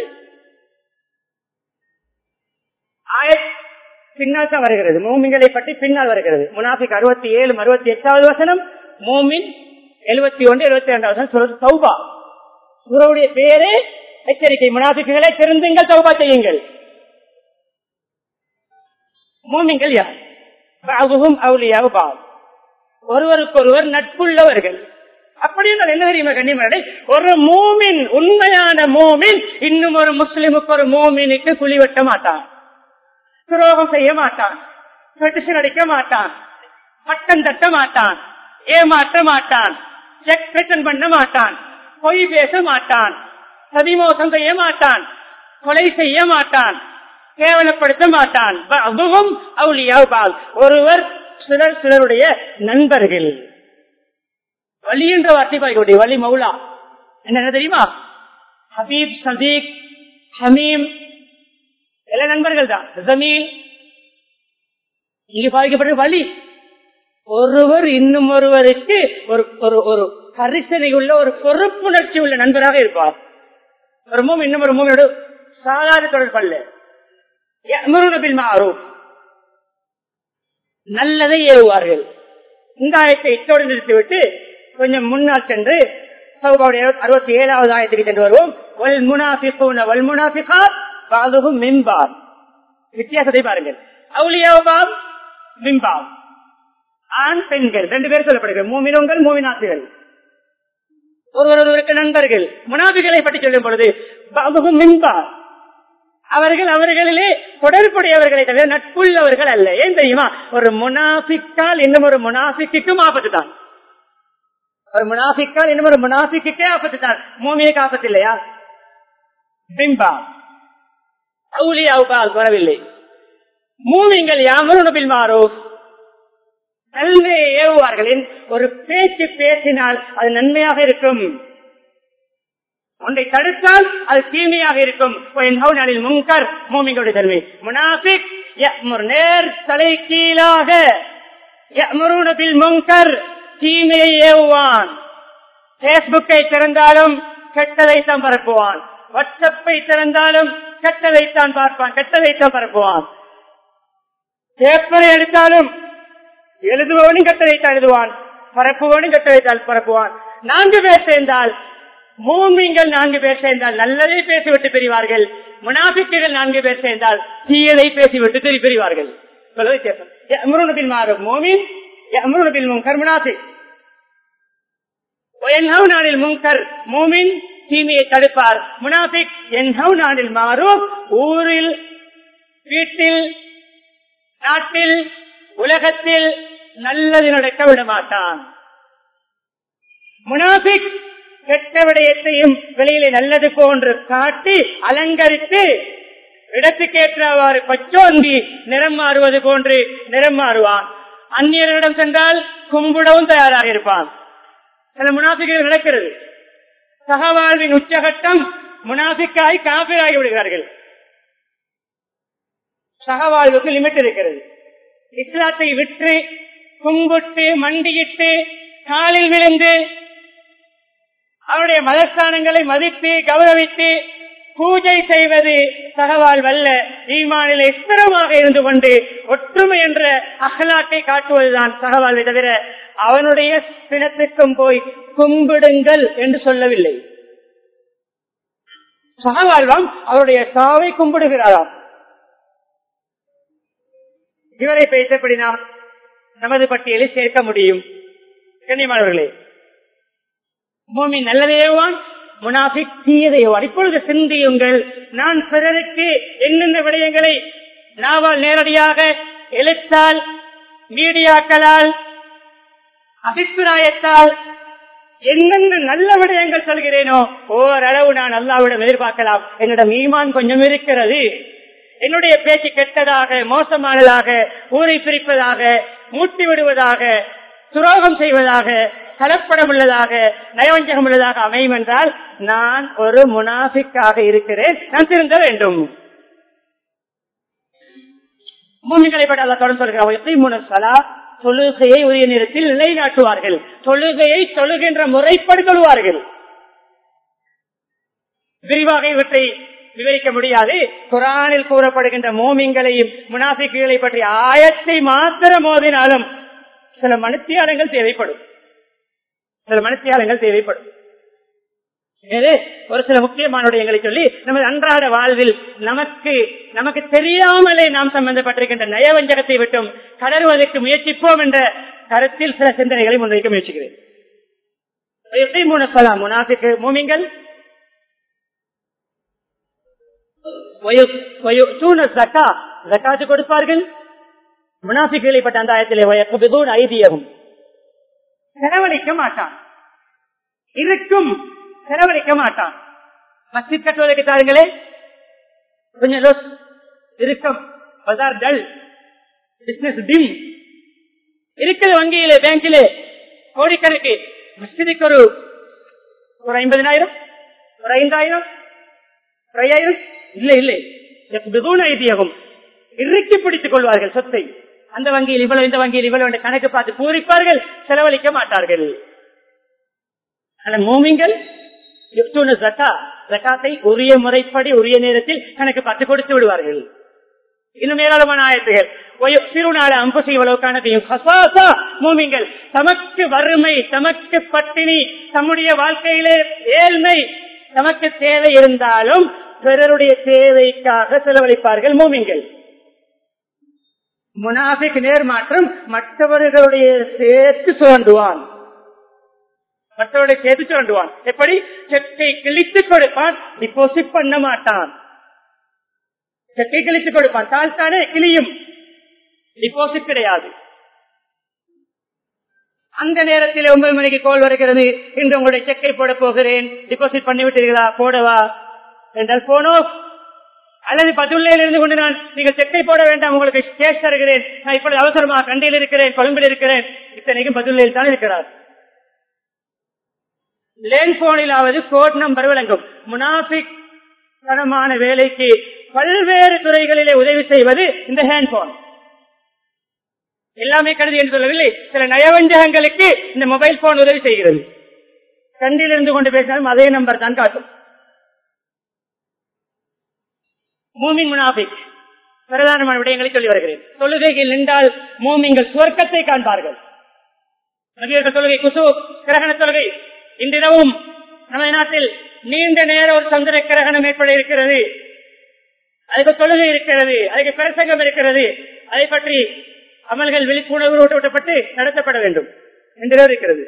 ஆயத் பின்னால் தான் வருகிறது மோமிங்களை பற்றி பின்னால் வருகிறது முனாஃபிக் அறுபத்தி ஏழு அறுபத்தி எட்டாவது வசனம் மோமின் எழுபத்தி ஒன்று எழுபத்தி இரண்டாவது வசனம் சொல்றது சௌபா சுரவுடைய பேரே எச்சரிக்கை முனாஃபிக்குகளை திருந்துங்கள் சௌபா செய்யுங்கள் மூமிங்கள் யார் பாபுகும் அவுலியாவு பாவம் ஒருவருக்கொருவர் நட்புள்ளவர்கள் அப்படி என்றால் என்ன தெரியுமா கண்ணிமலை ஒரு மூமின் உண்மையான மூமின் இன்னும் ஒரு முஸ்லிமுக்கு ஒரு மூமினுக்கு குழி வெட்ட மாட்டான் துரோகம் செய்ய மாட்டான் பெட்டிஷன் அடிக்க மாட்டான் பட்டம் தட்ட மாட்டான் ஏமாற்ற மாட்டான் செக் ரிட்டர்ன் பண்ண மாட்டான் பொய் பேச மாட்டான் சதிமோசம் செய்ய மாட்டான் கொலை செய்ய மாட்டான் கேவலப்படுத்த மாட்டான் அதுவும் அவுளியாபால் ஒருவர் சிலர் சிலருடைய நண்பர்கள் வலி என்ற வார்த்தை பாய்க்கூடிய வலி மௌலா என்ன தெரியுமா ஹபீப் சதீக் ஹமீம் எல்லா நண்பர்கள் தான் ஜமீல் இங்கு பாதிக்கப்பட்ட வலி ஒருவர் இன்னும் ஒருவருக்கு ஒரு ஒரு ஒரு கரிசனை உள்ள ஒரு பொறுப்புணர்ச்சி உள்ள நண்பராக இருப்பார் ஒரு மூம் இன்னும் ஒரு மூமியோடு சாதாரண தொடர்பல்ல மாறும் நல்லதை ஏவுவார்கள் இந்த ஆயத்தை இத்தோடு நிறுத்திவிட்டு கொஞ்சம் முன்னால் சென்று அறுபத்தி ஏழாவது ஆயத்துக்கு சென்று வருவோம் வல் முனாபிக்கூன வல் முனாபிகா பாதுகும் மின்பார் வித்தியாசத்தை பாருங்கள் அவுலியாபாம் மின்பாம் ஆண் பெண்கள் ரெண்டு பேர் சொல்லப்படுகிறது மூமினங்கள் மூமினாசிகள் ஒருவர் ஒருவருக்கு நண்பர்கள் முனாபிகளை பற்றி சொல்லும் பொழுது பாதுகும் மின்பார் அவர்கள் அவர்களிலே தொடர்புடையவர்களை தவிர நட்புள்ளவர்கள் அல்ல ஏன் தெரியுமா ஒரு முனாஃபிக்கால் இன்னும் ஒரு முனாஃபிக்கும் ஆபத்து தான் ஒரு முனாஃபிக்கால் இன்னும் ஒரு முனாஃபிக்கே ஆபத்து தான் மூமினுக்கு ஆபத்து இல்லையா பிம்பா அவுலியாவுபால் வரவில்லை மூமிங்கள் யாமருணபில் மாறோ நன்மையை ஏவுவார்கள் ஒரு பேச்சு பேசினால் அது நன்மையாக இருக்கும் ஒன்றை தடுத்தால் அது தீமையாக இருக்கும் முன்கர் மூமிங்களுடைய தன்மை முனாபிக் நேர் தலை கீழாக முன்கர் தீமையை ஏவுவான் பேஸ்புக்கை திறந்தாலும் கெட்டதைத்தான் பரப்புவான் வாட்ஸ்அப்பை திறந்தாலும் கெட்டதைத்தான் பார்ப்பான் கெட்டதைத்தான் பரப்புவான் பேப்பரை எடுத்தாலும் எழுதுபவனும் கெட்டதைத்தான் எழுதுவான் பரப்புவனும் கெட்டதைத்தான் பரப்புவான் நான்கு பேர் சேர்ந்தால் மூமிங்கள் நான்கு பேர் சேர்ந்தால் நல்லதை பேசிவிட்டு பிரிவார்கள் முனாபிக்குகள் நான்கு பேர் சேர்ந்தால் தீயதை பேசிவிட்டு திரி பிரிவார்கள் சொல்ல வித்தியாசம் முருனபில் மாறும் மோமின் முருனபில் முங்கர் முனாபிக் நாளில் முங்கர் மோமின் தீமையை தடுப்பார் முனாபிக் என்ஹவ் நாளில் மாறும் ஊரில் வீட்டில் நாட்டில் உலகத்தில் நல்லது நடக்க விட மாட்டான் முனாபிக் கெட்ட விடயத்தையும் வெளியிலே நல்லது போன்று காட்டி அலங்கரித்து இடத்துக்கேற்றவாறு பச்சோந்தி நிறம் மாறுவது போன்று நிறம் மாறுவான் அந்நியர்களிடம் சென்றால் கும்பிடவும் தயாராக இருப்பான் சில முனாஃபிகள் நடக்கிறது சகவாழ்வின் உச்சகட்டம் முனாஃபிக்காய் காபிராகி விடுகிறார்கள் சகவாழ்வுக்கு லிமிட் இருக்கிறது இஸ்லாத்தை விற்று கும்பிட்டு மண்டியிட்டு காலில் விழுந்து அவருடைய மதஸ்தானங்களை மதித்து கௌரவித்து பூஜை செய்வது சகவாழ்வல்ல ஈமானிலே ஸ்திரமாக இருந்து கொண்டு ஒற்றுமை என்ற அகலாட்டை காட்டுவதுதான் சகவாழ்வை தவிர அவனுடைய பிணத்துக்கும் போய் கும்பிடுங்கள் என்று சொல்லவில்லை சகவாழ்வாம் அவருடைய சாவை கும்பிடுகிறாராம் இவரை பேசப்படி நாம் நமது பட்டியலில் சேர்க்க முடியும் கண்ணியமானவர்களே பூமி நல்லதேவான் முனாஃபிக் தீயதையோர் இப்பொழுது சிந்தியுங்கள் நான் பிறருக்கு என்னென்ன விடயங்களை நாவால் நேரடியாக எழுத்தால் மீடியாக்களால் அபிப்பிராயத்தால் என்னென்ன நல்ல விடயங்கள் சொல்கிறேனோ ஓரளவு நான் அல்லாவிடம் எதிர்பார்க்கலாம் என்னிடம் ஈமான் கொஞ்சம் இருக்கிறது என்னுடைய பேச்சு கெட்டதாக மோசமானதாக ஊரை பிரிப்பதாக மூட்டி விடுவதாக துரோகம் செய்வதாக கலப்படம் உள்ளதாக நயவஞ்சகம் உள்ளதாக அமையும் என்றால் நான் ஒரு முனாஃபிக்காக இருக்கிறேன் நான் திருந்த வேண்டும் மூமிகளை பற்றி அல்லா தொடர்ந்து சொல்கிறார் தொழுகையை உரிய நேரத்தில் நிலைநாட்டுவார்கள் தொழுகையை தொழுகின்ற முறைப்படி தொழுவார்கள் விரிவாக இவற்றை விவரிக்க முடியாது குரானில் கூறப்படுகின்ற மோமிங்களையும் முனாஃபிக்குகளை பற்றிய ஆயத்தை மாத்திரம் மோதினாலும் சில மனுத்தியாரங்கள் தேவைப்படும் சில மனுத்தியாரங்கள் தேவைப்படும் எனவே ஒரு சில முக்கியமான விடயங்களை சொல்லி நமது அன்றாட வாழ்வில் நமக்கு நமக்கு தெரியாமலே நாம் சம்பந்தப்பட்டிருக்கின்ற நயவஞ்சகத்தை விட்டும் கடறுவதற்கு முயற்சிப்போம் என்ற கருத்தில் சில சிந்தனைகளை முன்வைக்க முயற்சிக்கிறேன் முனாஃபிக்கு மூமிங்கள் கொடுப்பார்கள் முனாஃபிகளை பட்ட அந்த ஆயத்திலே ஐதியகும் செலவழிக்க மாட்டான் இருக்கும் செலவழிக்க மாட்டான் மஸ்ஜித் கட்டுவதற்கு தாருங்களே கொஞ்சம் லோஸ் இருக்கும் பஜார் டல் பிசினஸ் டிம் இருக்குது வங்கியிலே பேங்கிலே கோடிக்கணக்கு மஸ்ஜிதுக்கு ஒரு ஒரு ஐம்பதினாயிரம் ஒரு ஐந்தாயிரம் ஒரு ஐயாயிரம் இல்லை இல்லை ஐதியகம் இறுக்கி பிடித்துக் கொள்வார்கள் சொத்தை அந்த வங்கியில் இவ்வளவு இந்த வங்கியில் இவ்வளவு என்ற கணக்கு பார்த்து பூரிப்பார்கள் செலவழிக்க மாட்டார்கள் மூமிங்கள் ஜக்காத்தை உரிய முறைப்படி உரிய நேரத்தில் கணக்கு பார்த்து கொடுத்து விடுவார்கள் இன்னும் ஏராளமான ஆயத்துகள் சிறுநாடு அம்புசி இவ்வளவுக்கானதையும் மூமிங்கள் தமக்கு வறுமை தமக்கு பட்டினி தம்முடைய வாழ்க்கையிலே ஏழ்மை தமக்கு தேவை இருந்தாலும் பிறருடைய தேவைக்காக செலவழிப்பார்கள் மூமிங்கள் முனாஃபிக் நேர்மாற்றம் மற்றவர்களுடைய சேர்த்து சுரண்டுவான் மற்றவருடைய சேர்த்து சுரண்டுவான் எப்படி செக்கை கிழித்து கொடுப்பான் டிபாசிட் பண்ண மாட்டான் செக்கை கிழித்து கொடுப்பான் தாழ்த்தானே கிளியும் டிபாசிட் கிடையாது அந்த நேரத்தில் ஒன்பது மணிக்கு கோல் வருகிறது இன்று உங்களுடைய செக்கை போட போகிறேன் டிபாசிட் பண்ணி விட்டீர்களா போடவா என்றால் போனோ அல்லது பதுள்ளையில் இருந்து கொண்டு நான் நீங்கள் செக்கை போட வேண்டாம் உங்களுக்கு கேஷ் தருகிறேன் நான் இப்பொழுது அவசரமாக கண்டியில் இருக்கிறேன் கொழும்பில் இருக்கிறேன் இத்தனைக்கும் பதுள்ளையில் தான் இருக்கிறார் லேன் போனிலாவது கோட் நம்பர் விளங்கும் முனாபிக் தனமான வேலைக்கு பல்வேறு துறைகளிலே உதவி செய்வது இந்த ஹேண்ட் போன் எல்லாமே கருதி என்று சொல்லவில்லை சில நயவஞ்சகங்களுக்கு இந்த மொபைல் போன் உதவி செய்கிறது கண்டில் இருந்து கொண்டு பேசினாலும் அதே நம்பர் தான் காட்டும் மூமின் முனாபிக் பிரதானமான விடயங்களை சொல்லி வருகிறேன் தொழுகையில் நின்றால் மூமிங்கள் சுவர்க்கத்தை காண்பார்கள் நபியர்கள் தொழுகை குசு கிரகண தொழுகை இன்றிரவும் நமது நாட்டில் நீண்ட நேர ஒரு சந்திர கிரகணம் ஏற்பட இருக்கிறது அதுக்கு தொழுகை இருக்கிறது அதுக்கு பிரசங்கம் இருக்கிறது அதை பற்றி அமல்கள் விழிப்புணர்வு ஊட்டப்பட்டு நடத்தப்பட வேண்டும் என்றும் இருக்கிறது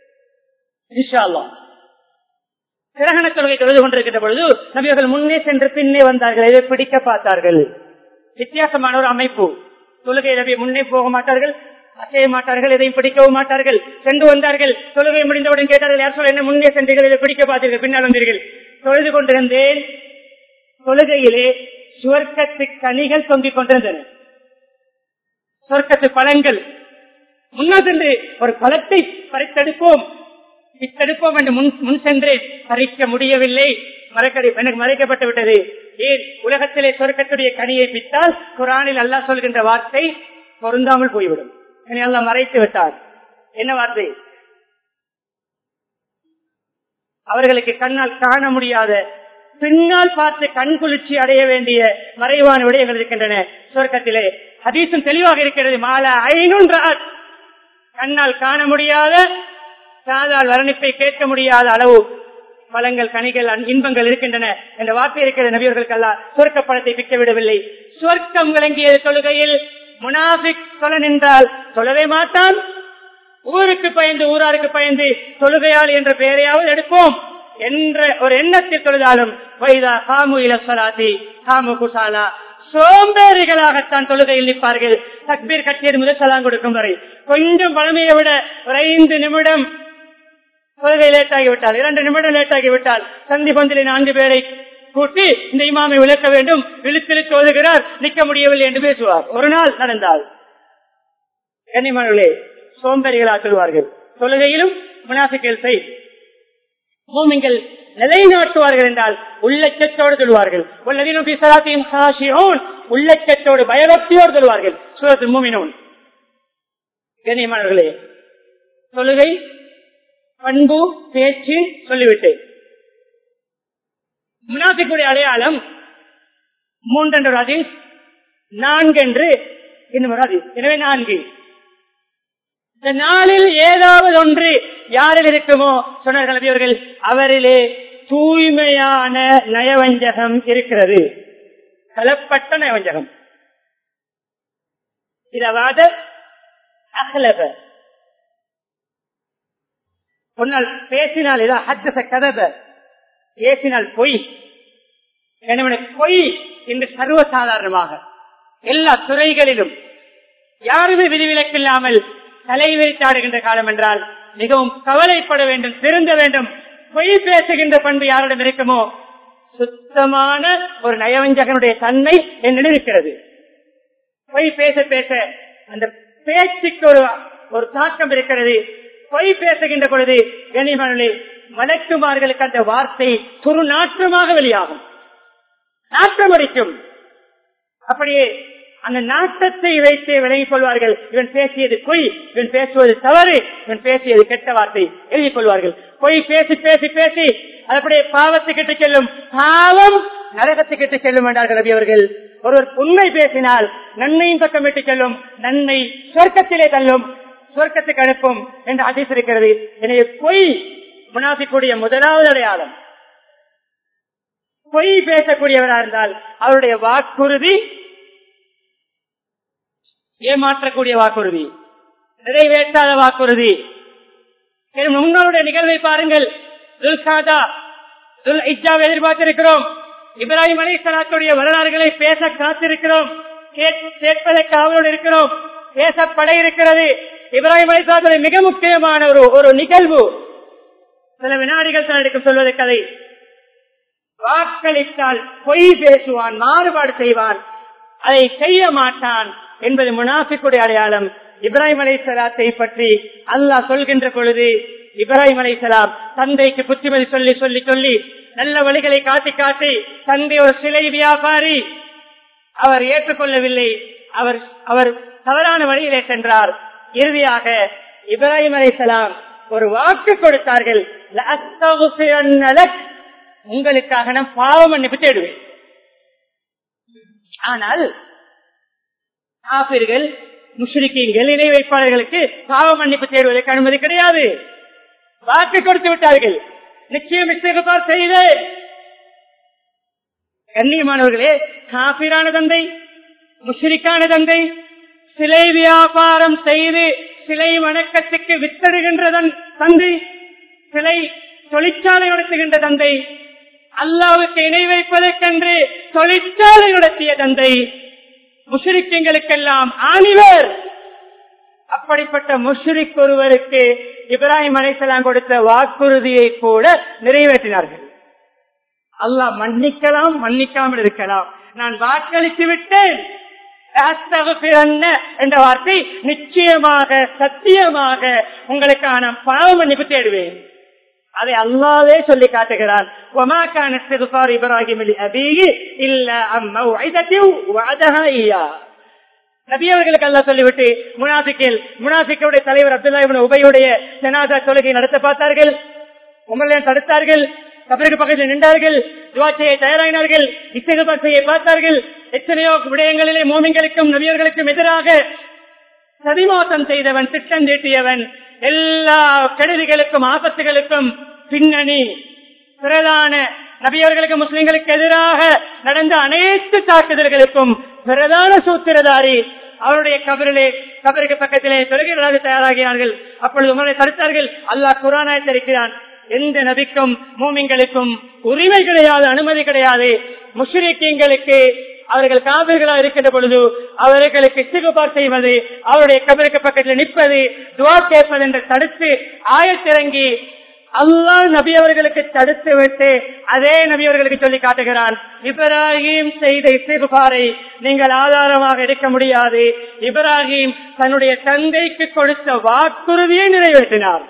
கிரகண தொழுகை தொழுது கொண்டிருக்கின்ற பொழுது நபியர்கள் முன்னே சென்று பின்னே வந்தார்கள் இதை பிடிக்க பார்த்தார்கள் வித்தியாசமான ஒரு அமைப்பு தொழுகை நபி முன்னே போக மாட்டார்கள் அசைய மாட்டார்கள் எதையும் பிடிக்கவும் மாட்டார்கள் சென்று வந்தார்கள் தொழுகை முடிந்தவுடன் கேட்டார்கள் யார் சொல்ல என்ன முன்னே சென்றீர்கள் இதை பிடிக்க பார்த்தீர்கள் பின்னால் வந்தீர்கள் தொழுது கொண்டிருந்தேன் தொழுகையிலே சுவர்க்கத்து கனிகள் தொங்கிக் கொண்டிருந்தன சொர்க்கத்து பழங்கள் முன்னால் சென்று ஒரு பழத்தை பறித்தெடுப்போம் பித்தெடுப்போம் என்று முன் முன் சென்று பறிக்க முடியவில்லை மறைக்கடி எனக்கு மறைக்கப்பட்டு விட்டது ஏன் உலகத்திலே சொர்க்கத்துடைய கனியை பித்தால் குரானில் அல்லாஹ் சொல்கின்ற வார்த்தை பொருந்தாமல் போய்விடும் என்னை அல்லாஹ் மறைத்து விட்டார் என்ன வார்த்தை அவர்களுக்கு கண்ணால் காண முடியாத பின்னால் பார்த்து கண் குளிர்ச்சி அடைய வேண்டிய மறைவான விடயங்கள் இருக்கின்றன சொர்க்கத்திலே ஹதீசும் தெளிவாக இருக்கிறது மாலா ஐநூன் கண்ணால் காண முடியாத சாதால் வர்ணிப்பை கேட்க முடியாத அளவு பழங்கள் கனிகள் அன்- இன்பங்கள் இருக்கின்றன என்ற வார்த்தை இருக்கிற நபியர்களுக்கு அல்ல சொர்க்க பழத்தை பிக்க விடவில்லை சொர்க்கம் விளங்கிய தொழுகையில் முனாபிக் தொழ நின்றால் தொழவே மாட்டான் ஊருக்கு பயந்து ஊராருக்கு பயந்து தொழுகையால் என்ற பெயரையாவது எடுப்போம் என்ற ஒரு எண்ணத்தில் தொழுதாலும் வைதா காமு இலசலாதி காமு குசாலா சோம்பேறிகளாகத்தான் தொழுகையில் நிற்பார்கள் தக்பீர் கட்டியது முதல் சலாம் கொடுக்கும் வரை கொஞ்சம் பழமையை விட ஒரு ஐந்து நிமிடம் தொழுகை லேட் ஆகிவிட்டால் இரண்டு நிமிடம் லேட் ஆகிவிட்டால் சந்தி பந்திலே நான்கு பேரை கூட்டி இந்த இமாமை விளக்க வேண்டும் இழுத்திழுத்து ஓதுகிறார் நிற்க முடியவில்லை என்று பேசுவார் ஒரு நாள் நடந்தால் கன்னிமணர்களே சோம்பேறிகளாக சொல்வார்கள் தொழுகையிலும் முனாசிக்கல் செய் பூமிங்கள் நிலைநாட்டுவார்கள் என்றால் உள்ளச்சத்தோடு சொல்வார்கள் உள்ளதிலும் பிசராத்தையும் சாஷியோன் உள்ளச்சத்தோடு பயபக்தியோடு சொல்வார்கள் சூரத்து மூமினோன் கண்ணியமானவர்களே தொழுகை பண்பு பேச்சு சொல்லிவிட்டேன் முனாபிக்குடைய அடையாளம் மூன்றென்று ஒரு ஹதீஸ் நான்கென்று இன்னும் ஒரு ஹதீஸ் எனவே நான்கு இந்த நாளில் ஏதாவது ஒன்று யாரில் இருக்குமோ சொன்னார்கள் நபியவர்கள் அவரிலே தூய்மையான நயவஞ்சகம் இருக்கிறது கலப்பட்ட நயவஞ்சகம் இதவாத அகலப பொன்னால் பேசினால் இதா ஹத்தச கதப பேசினால் பொய் எனவே பொய் இன்று சர்வசாதாரணமாக எல்லா துறைகளிலும் யாருமே விதிவிலக்கில்லாமல் தலைவிரித்தாடுகின்ற காலம் என்றால் மிகவும் கவலைப்பட வேண்டும் திருந்த வேண்டும் பொய் பேசுகின்ற பண்பு யாரிடம் இருக்குமோ சுத்தமான ஒரு நயவஞ்சகனுடைய தன்மை என்னிடம் இருக்கிறது பொய் பேச பேச அந்த பேச்சுக்கு ஒரு ஒரு தாக்கம் இருக்கிறது பொய் பேசுகின்ற பொழுது கனிமணி மலக்குமார்களுக்கு அந்த வார்த்தை துரு நாற்றமாக வெளியாகும் நாற்றம் அடிக்கும் அப்படியே அந்த நாட்டத்தை வைத்து விலகிக் கொள்வார்கள் இவன் பேசியது பொய் இவன் பேசுவது தவறு இவன் பேசியது கெட்ட வார்த்தை எழுதிக் கொள்வார்கள் பொய் பேசி பேசி பேசி அது அப்படியே பாவத்துக்கிட்டு செல்லும் பாவம் நரகத்துக்கிட்டு செல்லும் என்றார்கள் ரவி அவர்கள் ஒருவர் உண்மை பேசினால் நன்மையும் பக்கமிட்டு செல்லும் நன்மை சொர்க்கத்திலே தள்ளும் சொர்க்கத்துக்கு அனுப்பும் என்று அதிசரிக்கிறது எனவே பொய் முனாபிக்கூடிய முதலாவது அடையாளம் பொய் பேசக்கூடியவரா இருந்தால் அவருடைய வாக்குறுதி ஏமாற்றக்கூடிய வாக்குறுதி நிறைவேற்றாத வாக்குறுதி மேலும் முன்னோருடைய நிகழ்வை பாருங்கள் துல்காதா துல் இஜாவை எதிர்பார்த்திருக்கிறோம் இப்ராஹிம் அலி சலாத்துடைய வரலாறுகளை பேச காத்திருக்கிறோம் கேட்- கேட்பதற்கு அவரோடு இருக்கிறோம் பேசப்பட இருக்கிறது இப்ராஹிம் அலி சலாத்துடைய மிக முக்கியமான ஒரு ஒரு நிகழ்வு சில வினாடிகள் தான் எடுக்கும் சொல்வது கதை வாக்களித்தால் பொய் பேசுவான் மாறுபாடு செய்வான் அதை செய்ய மாட்டான் என்பது முனாஃபிக்குடைய அடையாளம் இப்ராஹிம் அலை சலாத்தை பற்றி அல்லாஹ் சொல்கின்ற பொழுது இப்ராஹிம் அலை சலாம் தந்தைக்கு புத்திமதி சொல்லி சொல்லி சொல்லி நல்ல வழிகளை காட்டி காட்டி தந்தை ஒரு சிலை வியாபாரி அவர் ஏற்றுக்கொள்ளவில்லை அவர் அவர் தவறான வழியிலே சென்றார் இறுதியாக இப்ராஹிம் அலை சலாம் ஒரு வாக்கு கொடுத்தார்கள் "லஅஸ்தக்ஃபிரன்ன லக்." உங்களுக்காக நான் பாவ மன்னிப்பு தேடுவேன் ஆனால் ஆபிர்கள் முஸ்லிக்கீங்கள் இணை வைப்பாளர்களுக்கு பாவ மன்னிப்பு தேடுவதற்கு அனுமதி கிடையாது வாக்கு கொடுத்து விட்டார்கள் நிச்சயம் இஸ்திகபார் செய்து கண்ணியமானவர்களே காபிரான தந்தை முஸ்லிக்கான தந்தை சிலை வியாபாரம் செய்து சிலை வணக்கத்துக்கு வித்தடுகின்ற தன் தந்தை சிலை தொழிற்சாலை நடத்துகின்ற தந்தை அல்லாவுக்கு இணை வைப்பதற்கென்று தொழிற்சாலை நடத்திய தந்தை முஷரிக்கங்களுக்கெல்லாம் ஆணிவர் அப்படி அப்படிப்பட்ட முஷ்ரிக் ஒருவருக்கு இப்ராஹிம் அலைசலாம் கொடுத்த வாக்குறுதியை கூட நிறைவேற்றினார்கள் அல்லாஹ் மன்னிக்கலாம் மன்னிக்காமல் இருக்கலாம் நான் வாக்களித்து விட்டேன் என்ற வார்த்தை நிச்சயமாக சத்தியமாக உங்களுக்கான பாவ மன்னிப்பு தேடுவேன் அதை அல்லாவே சொல்லி காட்டுகிறான் இப்ராஹிம் இல்ல அம்மா நபியவர்களுக்கு அல்லா சொல்லிவிட்டு முனாசிக்கில் முனாசிக்கவுடைய தலைவர் அப்துல்லா உபையுடைய ஜனாதா தொழுகை நடத்த பார்த்தார்கள் உங்களை தடுத்தார்கள் கபருக்கு பக்கத்தில் நின்றார்கள் துவாட்சியை தயாராகினார்கள் இசையை பார்த்தார்கள் எத்தனையோ விடயங்களிலே மோமிங்களுக்கும் நபியர்களுக்கும் எதிராக சதிமோசம் செய்தவன் திட்டம் தீட்டியவன் எல்லா கெடுதிகளுக்கும் ஆபத்துகளுக்கும் பின்னணி பிரதான நபியவர்களுக்கு முஸ்லிம்களுக்கு எதிராக நடந்த அனைத்து தாக்குதல்களுக்கும் பிரதான சூத்திரதாரி அவருடைய கபரிலே கபருக்கு பக்கத்திலே தொழுகைகளாக தயாராகிறார்கள் அப்பொழுது உங்களை தடுத்தார்கள் அல்லாஹ் குரானாய் தெரிக்கிறான் எந்த நபிக்கும் மூமிங்களுக்கும் உரிமை கிடையாது அனுமதி கிடையாது முஷ்ரிக்கீங்களுக்கு அவர்கள் காவிர்களாக இருக்கின்ற பொழுது அவர்களுக்கு சிகுபார் செய்வது அவருடைய கபருக்கு பக்கத்தில் நிற்பது துவா கேட்பது என்று தடுத்து ஆயத்திறங்கி அல்லாஹ் நபி அவர்களுக்கு தடுத்து விட்டு அதே நபி அவர்களுக்கு சொல்லி காட்டுகிறான் இப்ராஹிம் செய்த இசைகுபாரை நீங்கள் ஆதாரமாக எடுக்க முடியாது இப்ராஹிம் தன்னுடைய தந்தைக்கு கொடுத்த வாக்குறுதியை நிறைவேற்றினார்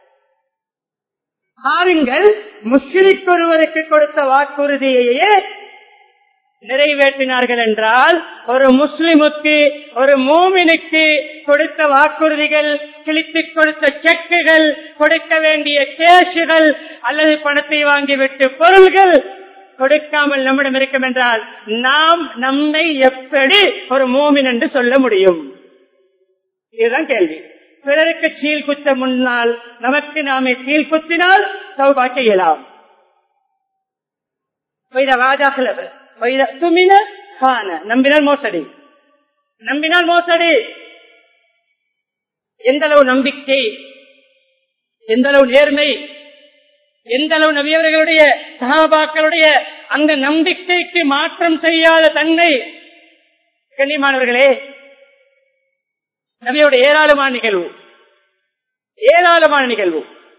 பாருங்கள் முஸ்லிக் ஒருவருக்கு கொடுத்த வாக்குறுதியையே நிறைவேற்றினார்கள் என்றால் ஒரு முஸ்லிமுக்கு ஒரு மூமினுக்கு கொடுத்த வாக்குறுதிகள் கிழித்து கொடுத்த செக்குகள் கொடுக்க வேண்டிய கேஷுகள் அல்லது பணத்தை வாங்கிவிட்டு பொருள்கள் கொடுக்காமல் நம்மிடம் இருக்கும் என்றால் நாம் நம்மை எப்படி ஒரு மூமின் என்று சொல்ல முடியும் இதுதான் கேள்வி பிறருக்கு சீல் குத்த முன்னால் நமக்கு நாமே சீல் குத்தினால் சௌபா செய்யலாம் நம்பினால் மோசடி நம்பினால் மோசடி எந்த அளவு நம்பிக்கை எந்த அளவு நேர்மை எந்த அளவு நபியவர்களுடைய சகாபாக்களுடைய அந்த நம்பிக்கைக்கு மாற்றம் செய்யாத தன்மை கண்ணியமானவர்களே நபியோட ஏராளமான நிகழ்வு ஏராளமான நிகழ்வு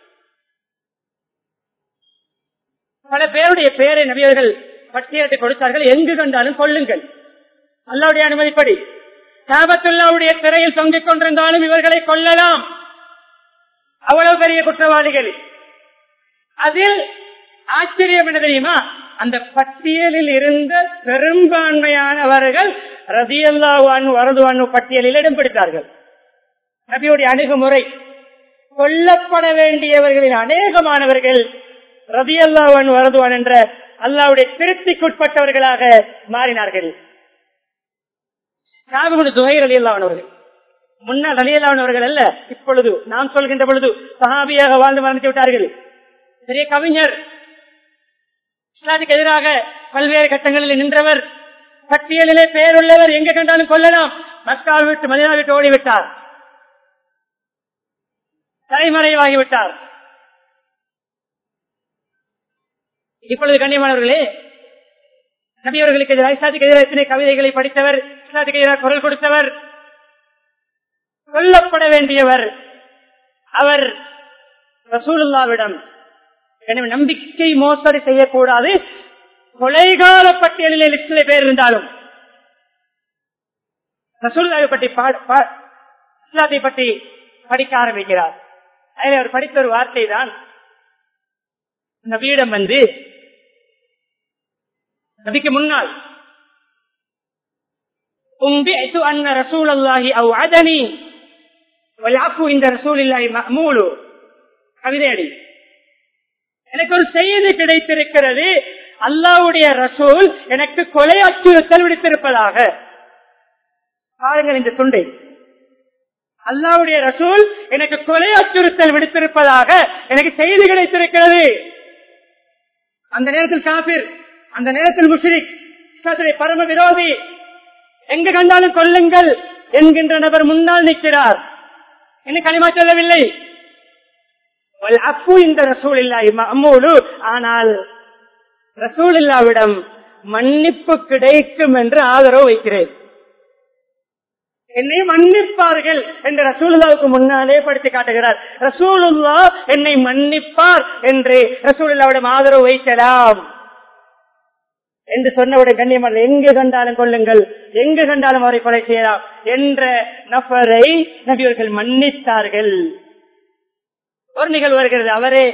பல பேருடைய பெயரை நபியர்கள் பட்டியலிட்டு கொடுத்தார்கள் எங்கு கண்டாலும் கொள்ளுங்கள் அல்லாவுடைய அனுமதிப்படி காபத்துல்லாவுடைய திரையில் தொங்கிக் கொண்டிருந்தாலும் இவர்களை கொள்ளலாம் அவ்வளவு பெரிய குற்றவாளிகள் அதில் ஆச்சரியம் என்ன தெரியுமா அந்த பட்டியலில் இருந்த பெரும்பான்மையானவர்கள் ரதியல்லாவான் வரதுவான் பட்டியலில் இடம் பிடித்தார்கள் நபியுடைய அணுகுமுறை கொல்லப்பட வேண்டியவர்களின் அநேகமானவர்கள் ரதியல்லாவன் வரதுவான் என்ற அல்லாவுடைய திருப்திக்குட்பட்டவர்களாக மாறினார்கள் சுகைர் அலியல்லாவனவர்கள் முன்னால் அலியல்லாவனவர்கள் அல்ல இப்பொழுது நாம் சொல்கின்ற பொழுது சஹாபியாக வாழ்ந்து மரணித்து விட்டார்கள் பெரிய கவிஞர் இஸ்லாத்துக்கு எதிராக பல்வேறு கட்டங்களில் நின்றவர் பட்டியலிலே பெயருள்ளவர் எங்க கண்டாலும் கொள்ளலாம் மக்காவை விட்டு மதினா விட்டு ஓடிவிட்டார் தலைமறைவாகிவிட்டார் இப்பொழுது கண்ணியமானவர்களே நபியவர்களுக்கு எதிராக இஸ்லாத்துக்கு எதிராக எத்தனை கவிதைகளை படித்தவர் இஸ்லாத்துக்கு எதிராக குரல் கொடுத்தவர் கொல்லப்பட வேண்டியவர் அவர் ரசூலுல்லாவிடம் எனவே நம்பிக்கை மோசடி செய்யக்கூடாது கொலைகால பட்டியலில் லிஸ்டில் பேர் இருந்தாலும் ரசூல்லாவை பற்றி இஸ்லாத்தை பற்றி படிக்க ஆரம்பிக்கிறார் அதில் அவர் படித்த ஒரு வார்த்தை தான் நபியிடம் வந்து நபிக்கு முன்னால் أنبئت أن رسول الله أوعدني والعفو عند رسول الله مأمول கவிதையடி எனக்கு ஒரு செய்தி கிடைத்திருக்கிறது அல்லாவுடைய ரசூல் எனக்கு கொலை அச்சுறுத்தல் விடுத்திருப்பதாக பாருங்கள் இந்த துண்டை அல்லாவுடைய ரசூல் எனக்கு கொலை அச்சுறுத்தல் விடுத்திருப்பதாக எனக்கு செய்தி கிடைத்திருக்கிறது அந்த நேரத்தில் காபிர் அந்த நேரத்தில் முஷ்ரிக் பரம விரோதி எங்க கண்டாலும் கொல்லுங்கள் என்கின்ற நபர் முன்னால் நிற்கிறார் என்ன களிமா சொல்லவில்லை அப்பு இந்த ரசூல் இல்லாய் அம்மூடு ஆனால் ரசூல் இல்லாவிடம் மன்னிப்பு கிடைக்கும் என்று ஆதரவு வைக்கிறேன் என்னை மன்னிப்பார்கள் என்று ரசூலுல்லாவுக்கு முன்னாலே படுத்தி காட்டுகிறார் ரசூலுல்லா என்னை மன்னிப்பார் என்று ரசூலுல்லாவிடம் ஆதரவு வைக்கலாம் என்று சொன்னவுடன் கண்ணியமல்ல எங்கு கண்டாலும் கொள்ளுங்கள் எங்கு கண்டாலும் அவரை கொலை செய்யலாம் என்ற நபரை நபியவர்கள் மன்னித்தார்கள் ஒரு நிகழ்வு வருகிறது அவரே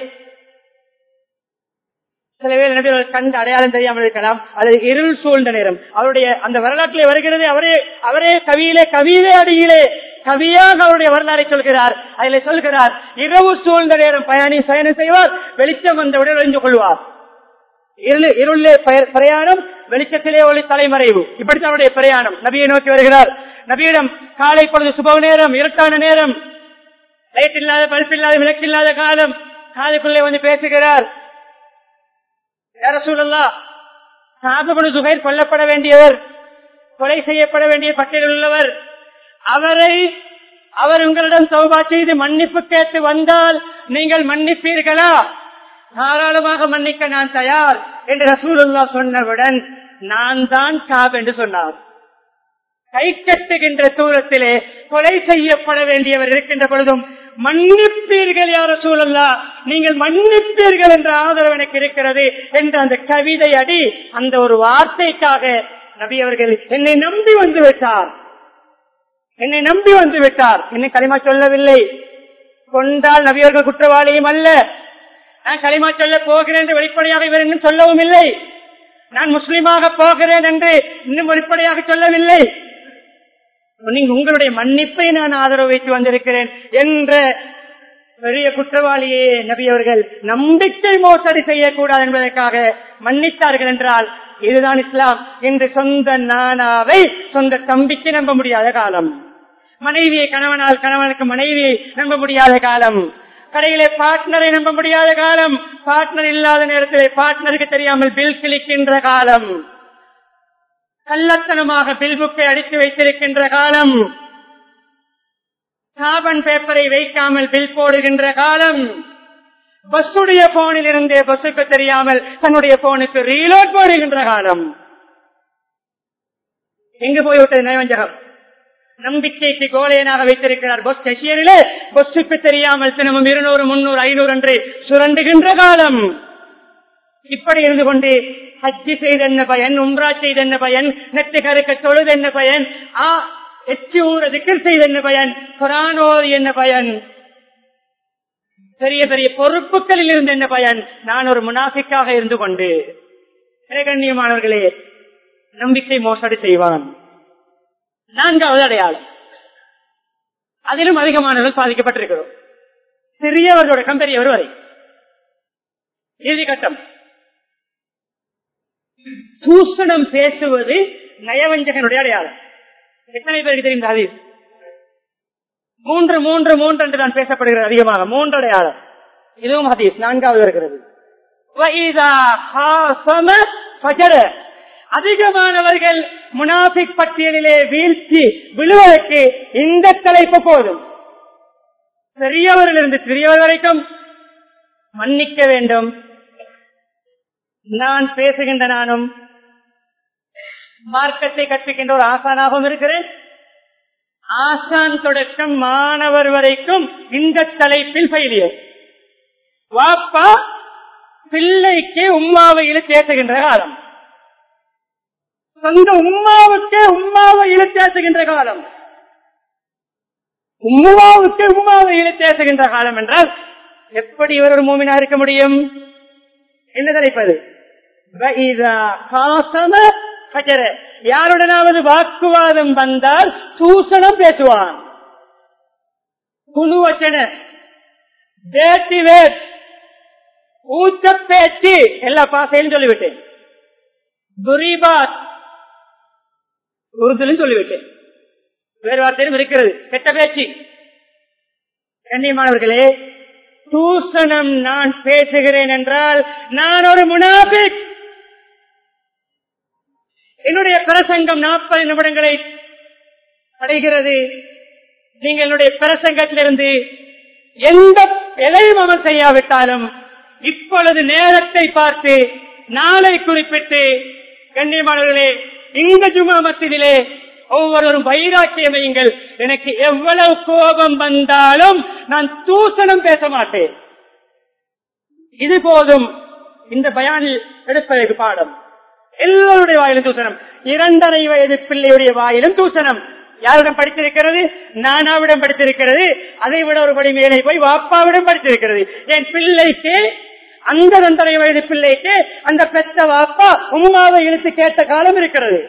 சில பேர் நபியவர்கள் கண்டு அடையாளம் தெரியாமல் இருக்கலாம் அது இருள் சூழ்ந்த நேரம் அவருடைய அந்த வரலாற்றிலே வருகிறது அவரே அவரே கவியிலே கவியிலே அடியிலே கவியாக அவருடைய வரலாறை சொல்கிறார் அதில் சொல்கிறார் இரவு சூழ்ந்த நேரம் பயணி பயணம் செய்வார் வெளிச்சம் வந்தவுடன் அறிந்து கொள்வார் இருளு- இருளிலே பய- பிரயாணம் வெளிச்சத்திலே ஒளி தலைமறைவு இப்படித்தான் அவருடைய பிரயாணம் நபியை நோக்கி வருகிறார் நபியிடம் காலை பொழுது சுப நேரம் இருட்டான நேரம் லைட் இல்லாத பல்ப் இல்லாத விளக்கு இல்லாத காலம் காதுக்குள்ளே வந்து பேசுகிறார் யார சூழல்லா சாபபடு சுகைர் கொல்லப்பட வேண்டியவர் கொலை செய்யப்பட வேண்டிய பட்டியலில் உள்ளவர் அவரை அவர் உங்களிடம் சௌபா செய்து மன்னிப்பு கேட்டு வந்தால் நீங்கள் மன்னிப்பீர்களா தாராளமாக மன்னிக்க நான் தயார் என்று ரசூலுல்லா சொன்னவுடன் நான் தான் காப் என்று சொன்னார் கை கட்டுகின்ற தூரத்திலே கொலை செய்யப்பட வேண்டியவர் இருக்கின்ற பொழுதும் மன்னிப்பீர்கள் யார சூழல்லா நீங்கள் மன்னிப்பீர்கள் என்ற ஆதரவு எனக்கு இருக்கிறது என்ற அந்த கவிதை அடி அந்த ஒரு வார்த்தைக்காக நபி அவர்கள் என்னை நம்பி வந்து விட்டார் என்னை நம்பி வந்து விட்டார் என்னை களிமா சொல்லவில்லை கொண்டால் நபியர்கள் குற்றவாளியும் அல்ல நான் களிமா சொல்ல போகிறேன் என்று வெளிப்படையாக இவர் இன்னும் சொல்லவும் இல்லை நான் முஸ்லீமாக போகிறேன் என்று இன்னும் வெளிப்படையாக சொல்லவில்லை நீங்க உங்களுடைய மன்னிப்பை நான் ஆதரவு வைத்து வந்திருக்கிறேன் என்ற பெரிய குற்றவாளியே நபி அவர்கள் நம்பிக்கை மோசடி செய்யக்கூடாது என்பதற்காக மன்னித்தார்கள் என்றால் இதுதான் இஸ்லாம் இன்று சொந்த நானாவை சொந்த தம்பிக்கு நம்ப முடியாத காலம் மனைவியை கணவனால் கணவனுக்கு மனைவியை நம்ப முடியாத காலம் கடையிலே பார்ட்னரை நம்ப முடியாத காலம் பார்ட்னர் இல்லாத நேரத்திலே பார்ட்னருக்கு தெரியாமல் பில் கிளிக்கின்ற காலம் கள்ளத்தனமாக பில் புக்கை அடித்து வைத்திருக்கின்ற காலம் காபன் பேப்பரை வைக்காமல் பில் போடுகின்ற காலம் பஸ்ஸுடைய போனில் இருந்தே பஸ்ஸுக்கு தெரியாமல் தன்னுடைய போனுக்கு ரீலோட் போடுகின்ற காலம் எங்கு போய்விட்டது நயவஞ்சகம் நம்பிக்கைக்கு கோலையனாக வைத்திருக்கிறார் பஸ் ஸ்டேஷனிலே பஸ்ஸுக்கு தெரியாமல் தினமும் இருநூறு முன்னூறு ஐநூறு என்று சுரண்டுகின்ற காலம் இப்படி இருந்து கொண்டு ஹஜ்ஜி செய்த என்ன பயன் உம்ரா செய்த என்ன பயன் நெட்டு கருக்க தொழுது என்ன பயன் ஆ எச்சு ஊற திக்கர் செய்த என்ன பயன் குரானோது என்ன பயன் பெரிய பெரிய பொறுப்புகளில் இருந்து என்ன பயன் நான் ஒரு முனாஃபிக்காக இருந்து கொண்டு கண்ணியமானவர்களே நம்பிக்கை மோசடி செய்வான் நான்காவது அடையாளம் அதிலும் அதிகமானவர்கள் பாதிக்கப்பட்டிருக்கிறோம் சிறியவர் தொடக்கம் பெரியவர் வரை இறுதி கட்டம் தூஷணம் பேசுவது நயவஞ்சகனுடைய அடையாளம் எத்தனை பேருக்கு தெரியும் இந்த ஹதீஸ் மூன்று மூன்று மூன்று என்று தான் பேசப்படுகிறது அதிகமாக மூன்று அடையாளம் இதுவும் ஹதீஸ் நான்காவது இருக்கிறது وَإِذَا خَاصَمَ فَجَرَ. அதிகமானவர்கள் முனாஃபிக் பட்டியலிலே வீழ்ச்சி விழுவதற்கு இந்த தலைப்பு போதும் பெரியவரிலிருந்து சிறியவர் வரைக்கும் மன்னிக்க வேண்டும் நான் பேசுகின்ற நானும் மார்க்கத்தை கற்பிக்கின்ற ஒரு ஆசானாகவும் இருக்கிறேன் ஆசான் தொடக்கம் மாணவர் வரைக்கும் இந்த தலைப்பில் பயிலியர் வாப்பா பிள்ளைக்கு உம்மாவை இழுத்தேசுகின்ற காலம் சொந்த உம்மாவுக்கு உம்மாவை இழுத்தேசுகின்ற காலம் உம்மாவுக்கு உம்மாவை இழுத்தேசுகின்ற காலம் என்றால் எப்படி இவர் ஒரு மூமினா இருக்க முடியும் என்ன தலைப்பது வஇதா காசம ஃபஜர. யாருடனாவது வாக்குவாதம் வந்தால் தூசணம் பேசுவான் குழுவச்சன பேட்டி வேட் ஊத்த பேச்சு எல்லா பாசையிலும் சொல்லிவிட்டேன் துரிபாத் உருதுலும் சொல்லிவிட்டேன் வேறு வார்த்தையிலும் இருக்கிறது கெட்ட பேச்சு கண்ணியமானவர்களே தூசணம் நான் பேசுகிறேன் என்றால் நான் ஒரு முனாபிக் என்னுடைய பிரசங்கம் நாற்பது நிமிடங்களை அடைகிறது நீங்கள் என்னுடைய பிரசங்கத்திலிருந்து எந்த எதையும் அமல் செய்யாவிட்டாலும் இப்பொழுது நேரத்தை பார்த்து நாளை குறிப்பிட்டு கண்ணியமானவர்களே இந்த ஜுமா மத்தியிலே ஒவ்வொருவரும் வைராக்கியம் வையுங்கள் எனக்கு எவ்வளவு கோபம் வந்தாலும் நான் தூசணம் பேச மாட்டேன் இது போதும் இந்த பயானில் எடுப்பதற்கு பாடம் எல்லோருடைய வாயிலும் தூசணம் இரண்டரை வயது பிள்ளையுடைய வாயிலும் தூசணம் யாரிடம் படித்திருக்கிறது நானாவிடம் படித்திருக்கிறது அதை விட ஒரு படி மேலே போய் வாப்பாவிடம் படித்திருக்கிறது என் பிள்ளைக்கு அந்த இரண்டரை வயது பிள்ளைக்கு அந்த பெத்த வாப்பா உம்மாவை இழுத்து கேட்ட காலம் இருக்கிறது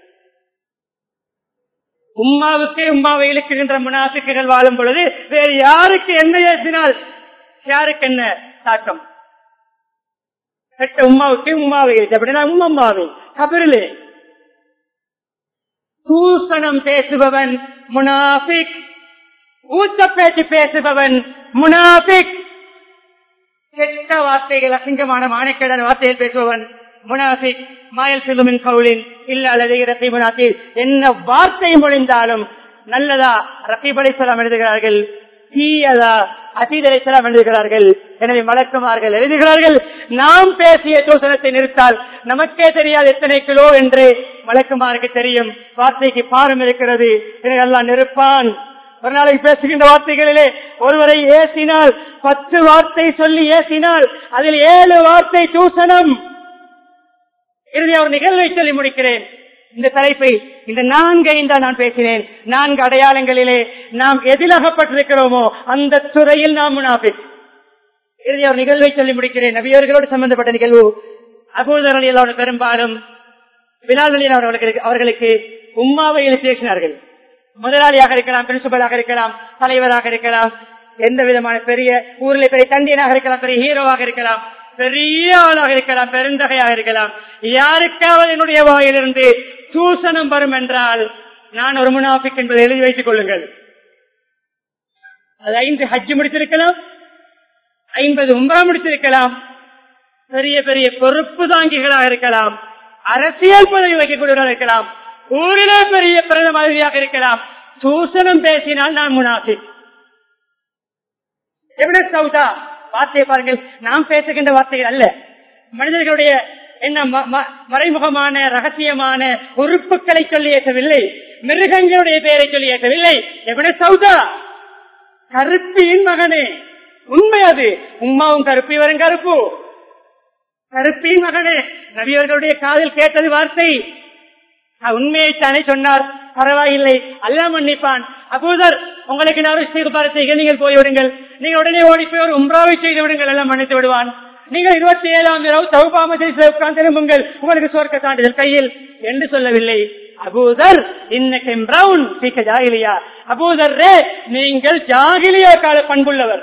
உம்மாவுக்கு உம்மாவை இழுக்குகின்ற முனாஃபிக்குகள் வாழும் பொழுது வேறு யாருக்கு என்ன ஏற்றினால் யாருக்கு என்ன தாக்கம் பெற்ற உம்மாவுக்கு உம்மாவை இழுத்து அப்படின்னா உம்மம்மாவை கபிரிலே தூசணம் பேசுபவன் முனாஃபிக் ஊத்த பேச்சு பேசுபவன் முனாஃபிக் கெட்ட வார்த்தைகள் அசிங்கமான மானக்கேடான வார்த்தைகள் பேசுபவன் முனாஃபிக் மாயல் சிலுமின் கவுலின் இல்ல அல்லது இரத்தை முனாஃபி என்ன வார்த்தை மொழிந்தாலும் நல்லதா ரகீப் அலைசலாம் எழுதுகிறார்கள் தீயதா அசீத் அலைசலாம் எழுதுகிறார்கள் எனவே மலக்குமார்கள் எழுதுகிறார்கள் நாம் பேசிய தூசணத்தை நிறுத்தால் நமக்கே தெரியாது எத்தனை கிலோ என்று மலக்குமாருக்கு தெரியும் வார்த்தைக்கு பாரம் இருக்கிறது எனவே எல்லாம் நிற்பான் ஒரு நாளைக்கு பேசுகின்ற வார்த்தைகளிலே ஒருவரை ஏசினால் பத்து வார்த்தை சொல்லி ஏசினால் அதில் ஏழு வார்த்தை தூசணம் இறுதி ஒரு நிகழ்வை சொல்லி முடிக்கிறேன் இந்த தலைப்பை இந்த நான்கையும் தான் நான் பேசினேன் நான்கு அடையாளங்களிலே நாம் எதிலகப்பட்டிருக்கிறோமோ அந்த துறையில் நாம் முனாஃபிக் இறுதி ஒரு நிகழ்வை சொல்லி முடிக்கிறேன் நபியவர்களோடு சம்பந்தப்பட்ட நிகழ்வு அபூதரணியில் பெரும்பாலும் வினாளில் அவர்களுக்கு அவர்களுக்கு உம்மாவை எழுதி பேசினார்கள் முதலாளியாக இருக்கலாம் பிரின்சிபலாக இருக்கலாம் தலைவராக இருக்கலாம் எந்த விதமான பெரிய ஊரில் பெரிய தண்டியனாக இருக்கலாம் பெரிய ஹீரோவாக இருக்கலாம் பெரிய ஆளாக இருக்கலாம் பெருந்தகையாக இருக்கலாம் யாருக்காவது என்னுடைய வாயிலிருந்து தூசணம் வரும் என்றால் நான் ஒரு முனாஃபிக் என்பதை எழுதி வைத்துக் கொள்ளுங்கள் அது ஐந்து ஹஜ்ஜு முடித்திருக்கலாம் ஐம்பது உம்பா முடித்திருக்கலாம் பெரிய பெரிய பொறுப்பு தாங்கிகளாக இருக்கலாம் அரசியல் பதவி வைக்கக்கூடியவராக இருக்கலாம் ஊரிலே பெரிய பிரதமதியாக இருக்கலாம் சூசனம் பேசினால் நான் முனாஃபி எப்படி சவுதா வார்த்தையை பாருங்கள் நாம் பேசுகின்ற வார்த்தைகள் அல்ல மனிதர்களுடைய என்ன மறைமுகமான ரகசியமான உறுப்புகளை சொல்லி ஏற்கவில்லை மிருகங்களுடைய பெயரை சொல்லி ஏற்கவில்லை எப்படி சவுதா கருப்பியின் மகனே உண்மை அது உம்மாவும் கருப்பி வரும் கருப்பு கருப்பின் மகனே நபியவர்களுடைய காதில் கேட்டது வார்த்தை உண்மையைத்தானே சொன்னார் பரவாயில்லை அல்ல மன்னிப்பான் அப்போதர் உங்களுக்கு நான் சீர்பாடு செய்ய நீங்கள் போய்விடுங்கள் நீங்கள் உடனே ஓடி போய் ஒரு உம்ராவை செய்து விடுங்கள் எல்லாம் மன்னித்து விடுவான் நீங்கள் இருபத்தி ஏழாம் இரவு தௌபாமத்தில் உட்கார்ந்து திரும்புங்கள் உங்களுக்கு சோர்க்க சான்றிதழ் கையில் என்று சொல்லவில்லை அபூதர் இன்னைக்கு பிரவுன் சீக்க ஜாகிலியா அபூதர் நீங்கள் ஜாகிலியா கால பண்புள்ளவர்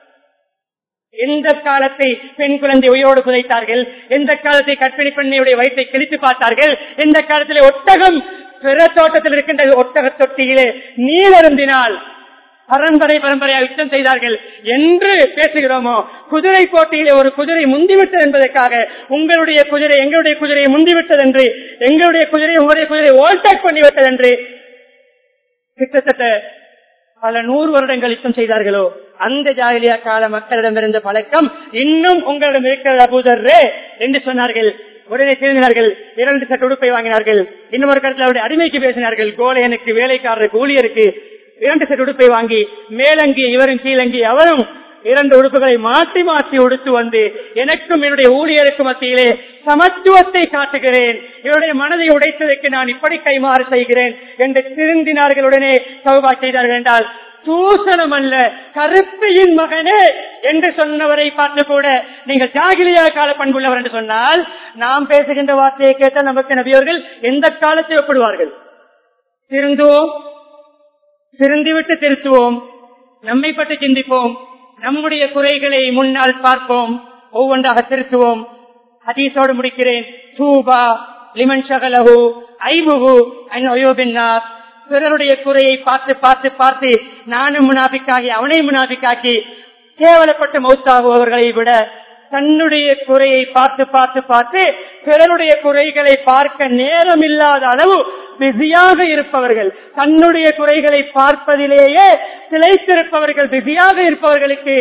எந்த காலத்தை பெண் குழந்தை உயிரோடு புதைத்தார்கள் எந்த காலத்தை கற்பிணி பெண்ணையுடைய வயிற்றை கிழித்து பார்த்தார்கள் எந்த காலத்திலே ஒட்டகம் பிற தோட்டத்தில் இருக்கின்ற ஒட்டக தொட்டியிலே நீர் அருந்தினால் பரம்பரை பரம்பரையாக யுத்தம் செய்தார்கள் என்று பேசுகிறோமோ குதிரை போட்டியிலே ஒரு குதிரை முந்திவிட்டது என்பதற்காக உங்களுடைய குதிரை எங்களுடைய குதிரையை முந்திவிட்டது என்று எங்களுடைய குதிரை உங்களுடைய குதிரை ஓல்டாக் பண்ணிவிட்டது என்று கிட்டத்தட்ட பல நூறு வருடங்கள் யுத்தம் செய்தார்களோ அந்த ஜாகிலியா கால மக்களிடம் இருந்த பழக்கம் இன்னும் உங்களிடம் இருக்கிற அபூதர்ரே என்று சொன்னார்கள் உடனே திரும்பினார்கள் இரண்டு சட்ட உடுப்பை வாங்கினார்கள் இன்னொரு கருத்தில் அவருடைய அடிமைக்கு பேசினார்கள் கோலையனுக்கு வேலைக்காரருக்கு ஊழியருக்கு இரண்டு செட் உடுப்பை வாங்கி மேலங்கி இவரும் கீழங்கி அவரும் இரண்டு உடுப்புகளை மாற்றி மாற்றி உடுத்து வந்து எனக்கும் என்னுடைய ஊழியருக்கு மத்தியிலே சமத்துவத்தை காட்டுகிறேன் இவருடைய மனதை உடைத்ததற்கு நான் இப்படி கைமாறு செய்கிறேன் என்று திருந்தினார்கள் உடனே சௌபா செய்தார்கள் என்றால் தூசணம் அல்ல கருப்பையின் மகனே என்று சொன்னவரை பார்த்து கூட நீங்கள் ஜாகிலியா கால பண்புள்ளவர் என்று சொன்னால் நாம் பேசுகின்ற வார்த்தையை கேட்டால் நமக்கு நபியவர்கள் எந்த காலத்தை ஒப்பிடுவார்கள் திருந்துவோம் திருந்திவிட்டு திருத்துவோம் நம்மை பற்றி சிந்திப்போம் நம்முடைய குறைகளை முன்னால் பார்ப்போம் ஒவ்வொன்றாக திருத்துவோம் ஹதீஸோடு முடிக்கிறேன் தூபா லிமன் ஷகலஹு ஐபுகு அயோபின்னார் பிறருடைய குறையை பார்த்து பார்த்து பார்த்து நானும் முனாபிக்காகி அவனை முனாபிக்காக்கி கேவலப்பட்டு மௌத்தாகுபவர்களை விட தன்னுடைய குறையை பார்த்து பார்த்து பார்த்து பிறருடைய குறைகளை பார்க்க நேரம் இல்லாத அளவு பிஸியாக இருப்பவர்கள் தன்னுடைய குறைகளை பார்ப்பதிலேயே திளைத்திருப்பவர்கள் பிஸியாக இருப்பவர்களுக்கு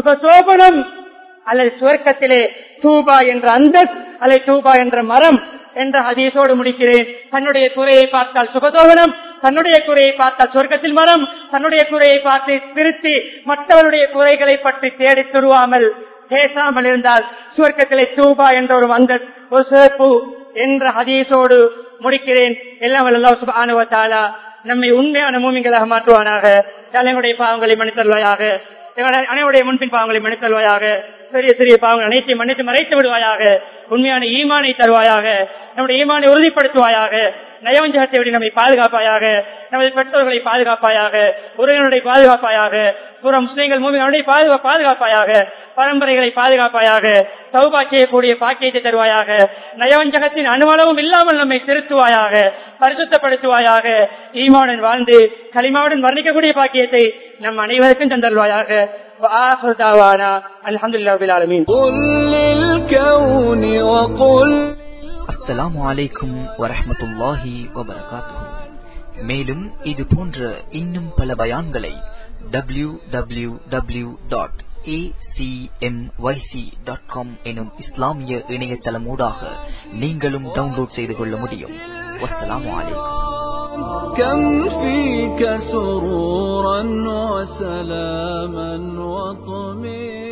சுகசோபனம் அல்லது சுவர்க்கத்திலே தூபா என்ற அந்த அல்லது தூபா என்ற மரம் என்ற ஹதீஸோடு முடிக்கிறேன் தன்னுடைய குறையை பார்த்தால் சுகதோகனம் தன்னுடைய குறையை பார்த்தால் சொர்க்கத்தில் மரம் தன்னுடைய குறையை பார்த்து திருத்தி மற்றவருடைய குறைகளை பற்றி தேடி துருவாமல் பேசாமல் இருந்தால் சுவர்க்கத்திலே தூபா என்ற ஒரு வந்த ஒரு சிறப்பு என்ற ஹதீஸோடு முடிக்கிறேன் எல்லாம் அல்லாஹ் சுப்ஹானஹு வ தஆலா நம்மை உண்மையான மூமிங்களாக மாற்றுவானாக தலைமுடைய பாவங்களை மன்னித்தல்வாயாக எங்களுடைய அனைவருடைய முன்பின் பாவங்களை மன்னித்தல்வாயாக பெரிய சிறிய பாவங்கள் அனைத்தையும் மன்னித்து மறைத்து விடுவாயாக உண்மையான ஈமானை தருவாயாக நம்முடைய ஈமானை உறுதிப்படுத்துவாயாக நயவஞ்சகத்தை விட நம்மை பாதுகாப்பாயாக நமது பெற்றோர்களை பாதுகாப்பாயாக உறவினர்களை பாதுகாப்பாயாக புற முஸ்லீம்கள் மூமிகளுடைய பாதுகா பாதுகாப்பாயாக பரம்பரைகளை பாதுகாப்பாயாக சௌபா செய்யக்கூடிய பாக்கியத்தை தருவாயாக நயவஞ்சகத்தின் அனுமளவும் இல்லாமல் நம்மை திருத்துவாயாக பரிசுத்தப்படுத்துவாயாக ஈமாவுடன் வாழ்ந்து களிமாவுடன் வர்ணிக்கக்கூடிய பாக்கியத்தை நம் அனைவருக்கும் தந்தல்வாயாக وآخر دعوانا الحمد لله رب العالمين
قل للكون وقل
அஸ்ஸலாமு அலைக்கும் வரஹ்மத்துல்லாஹி வபரகாத்துஹு மேலும் இது போன்ற இன்னும் பல பயான்களை W W W dot dot com எனும் இஸ்லாமிய இணையதளமூடாக நீங்களும் டவுன்லோட் செய்து கொள்ள முடியும் வஸ்ஸலாமு அலைக்கும்
كم فيك سرورا وسلاما وطمئنا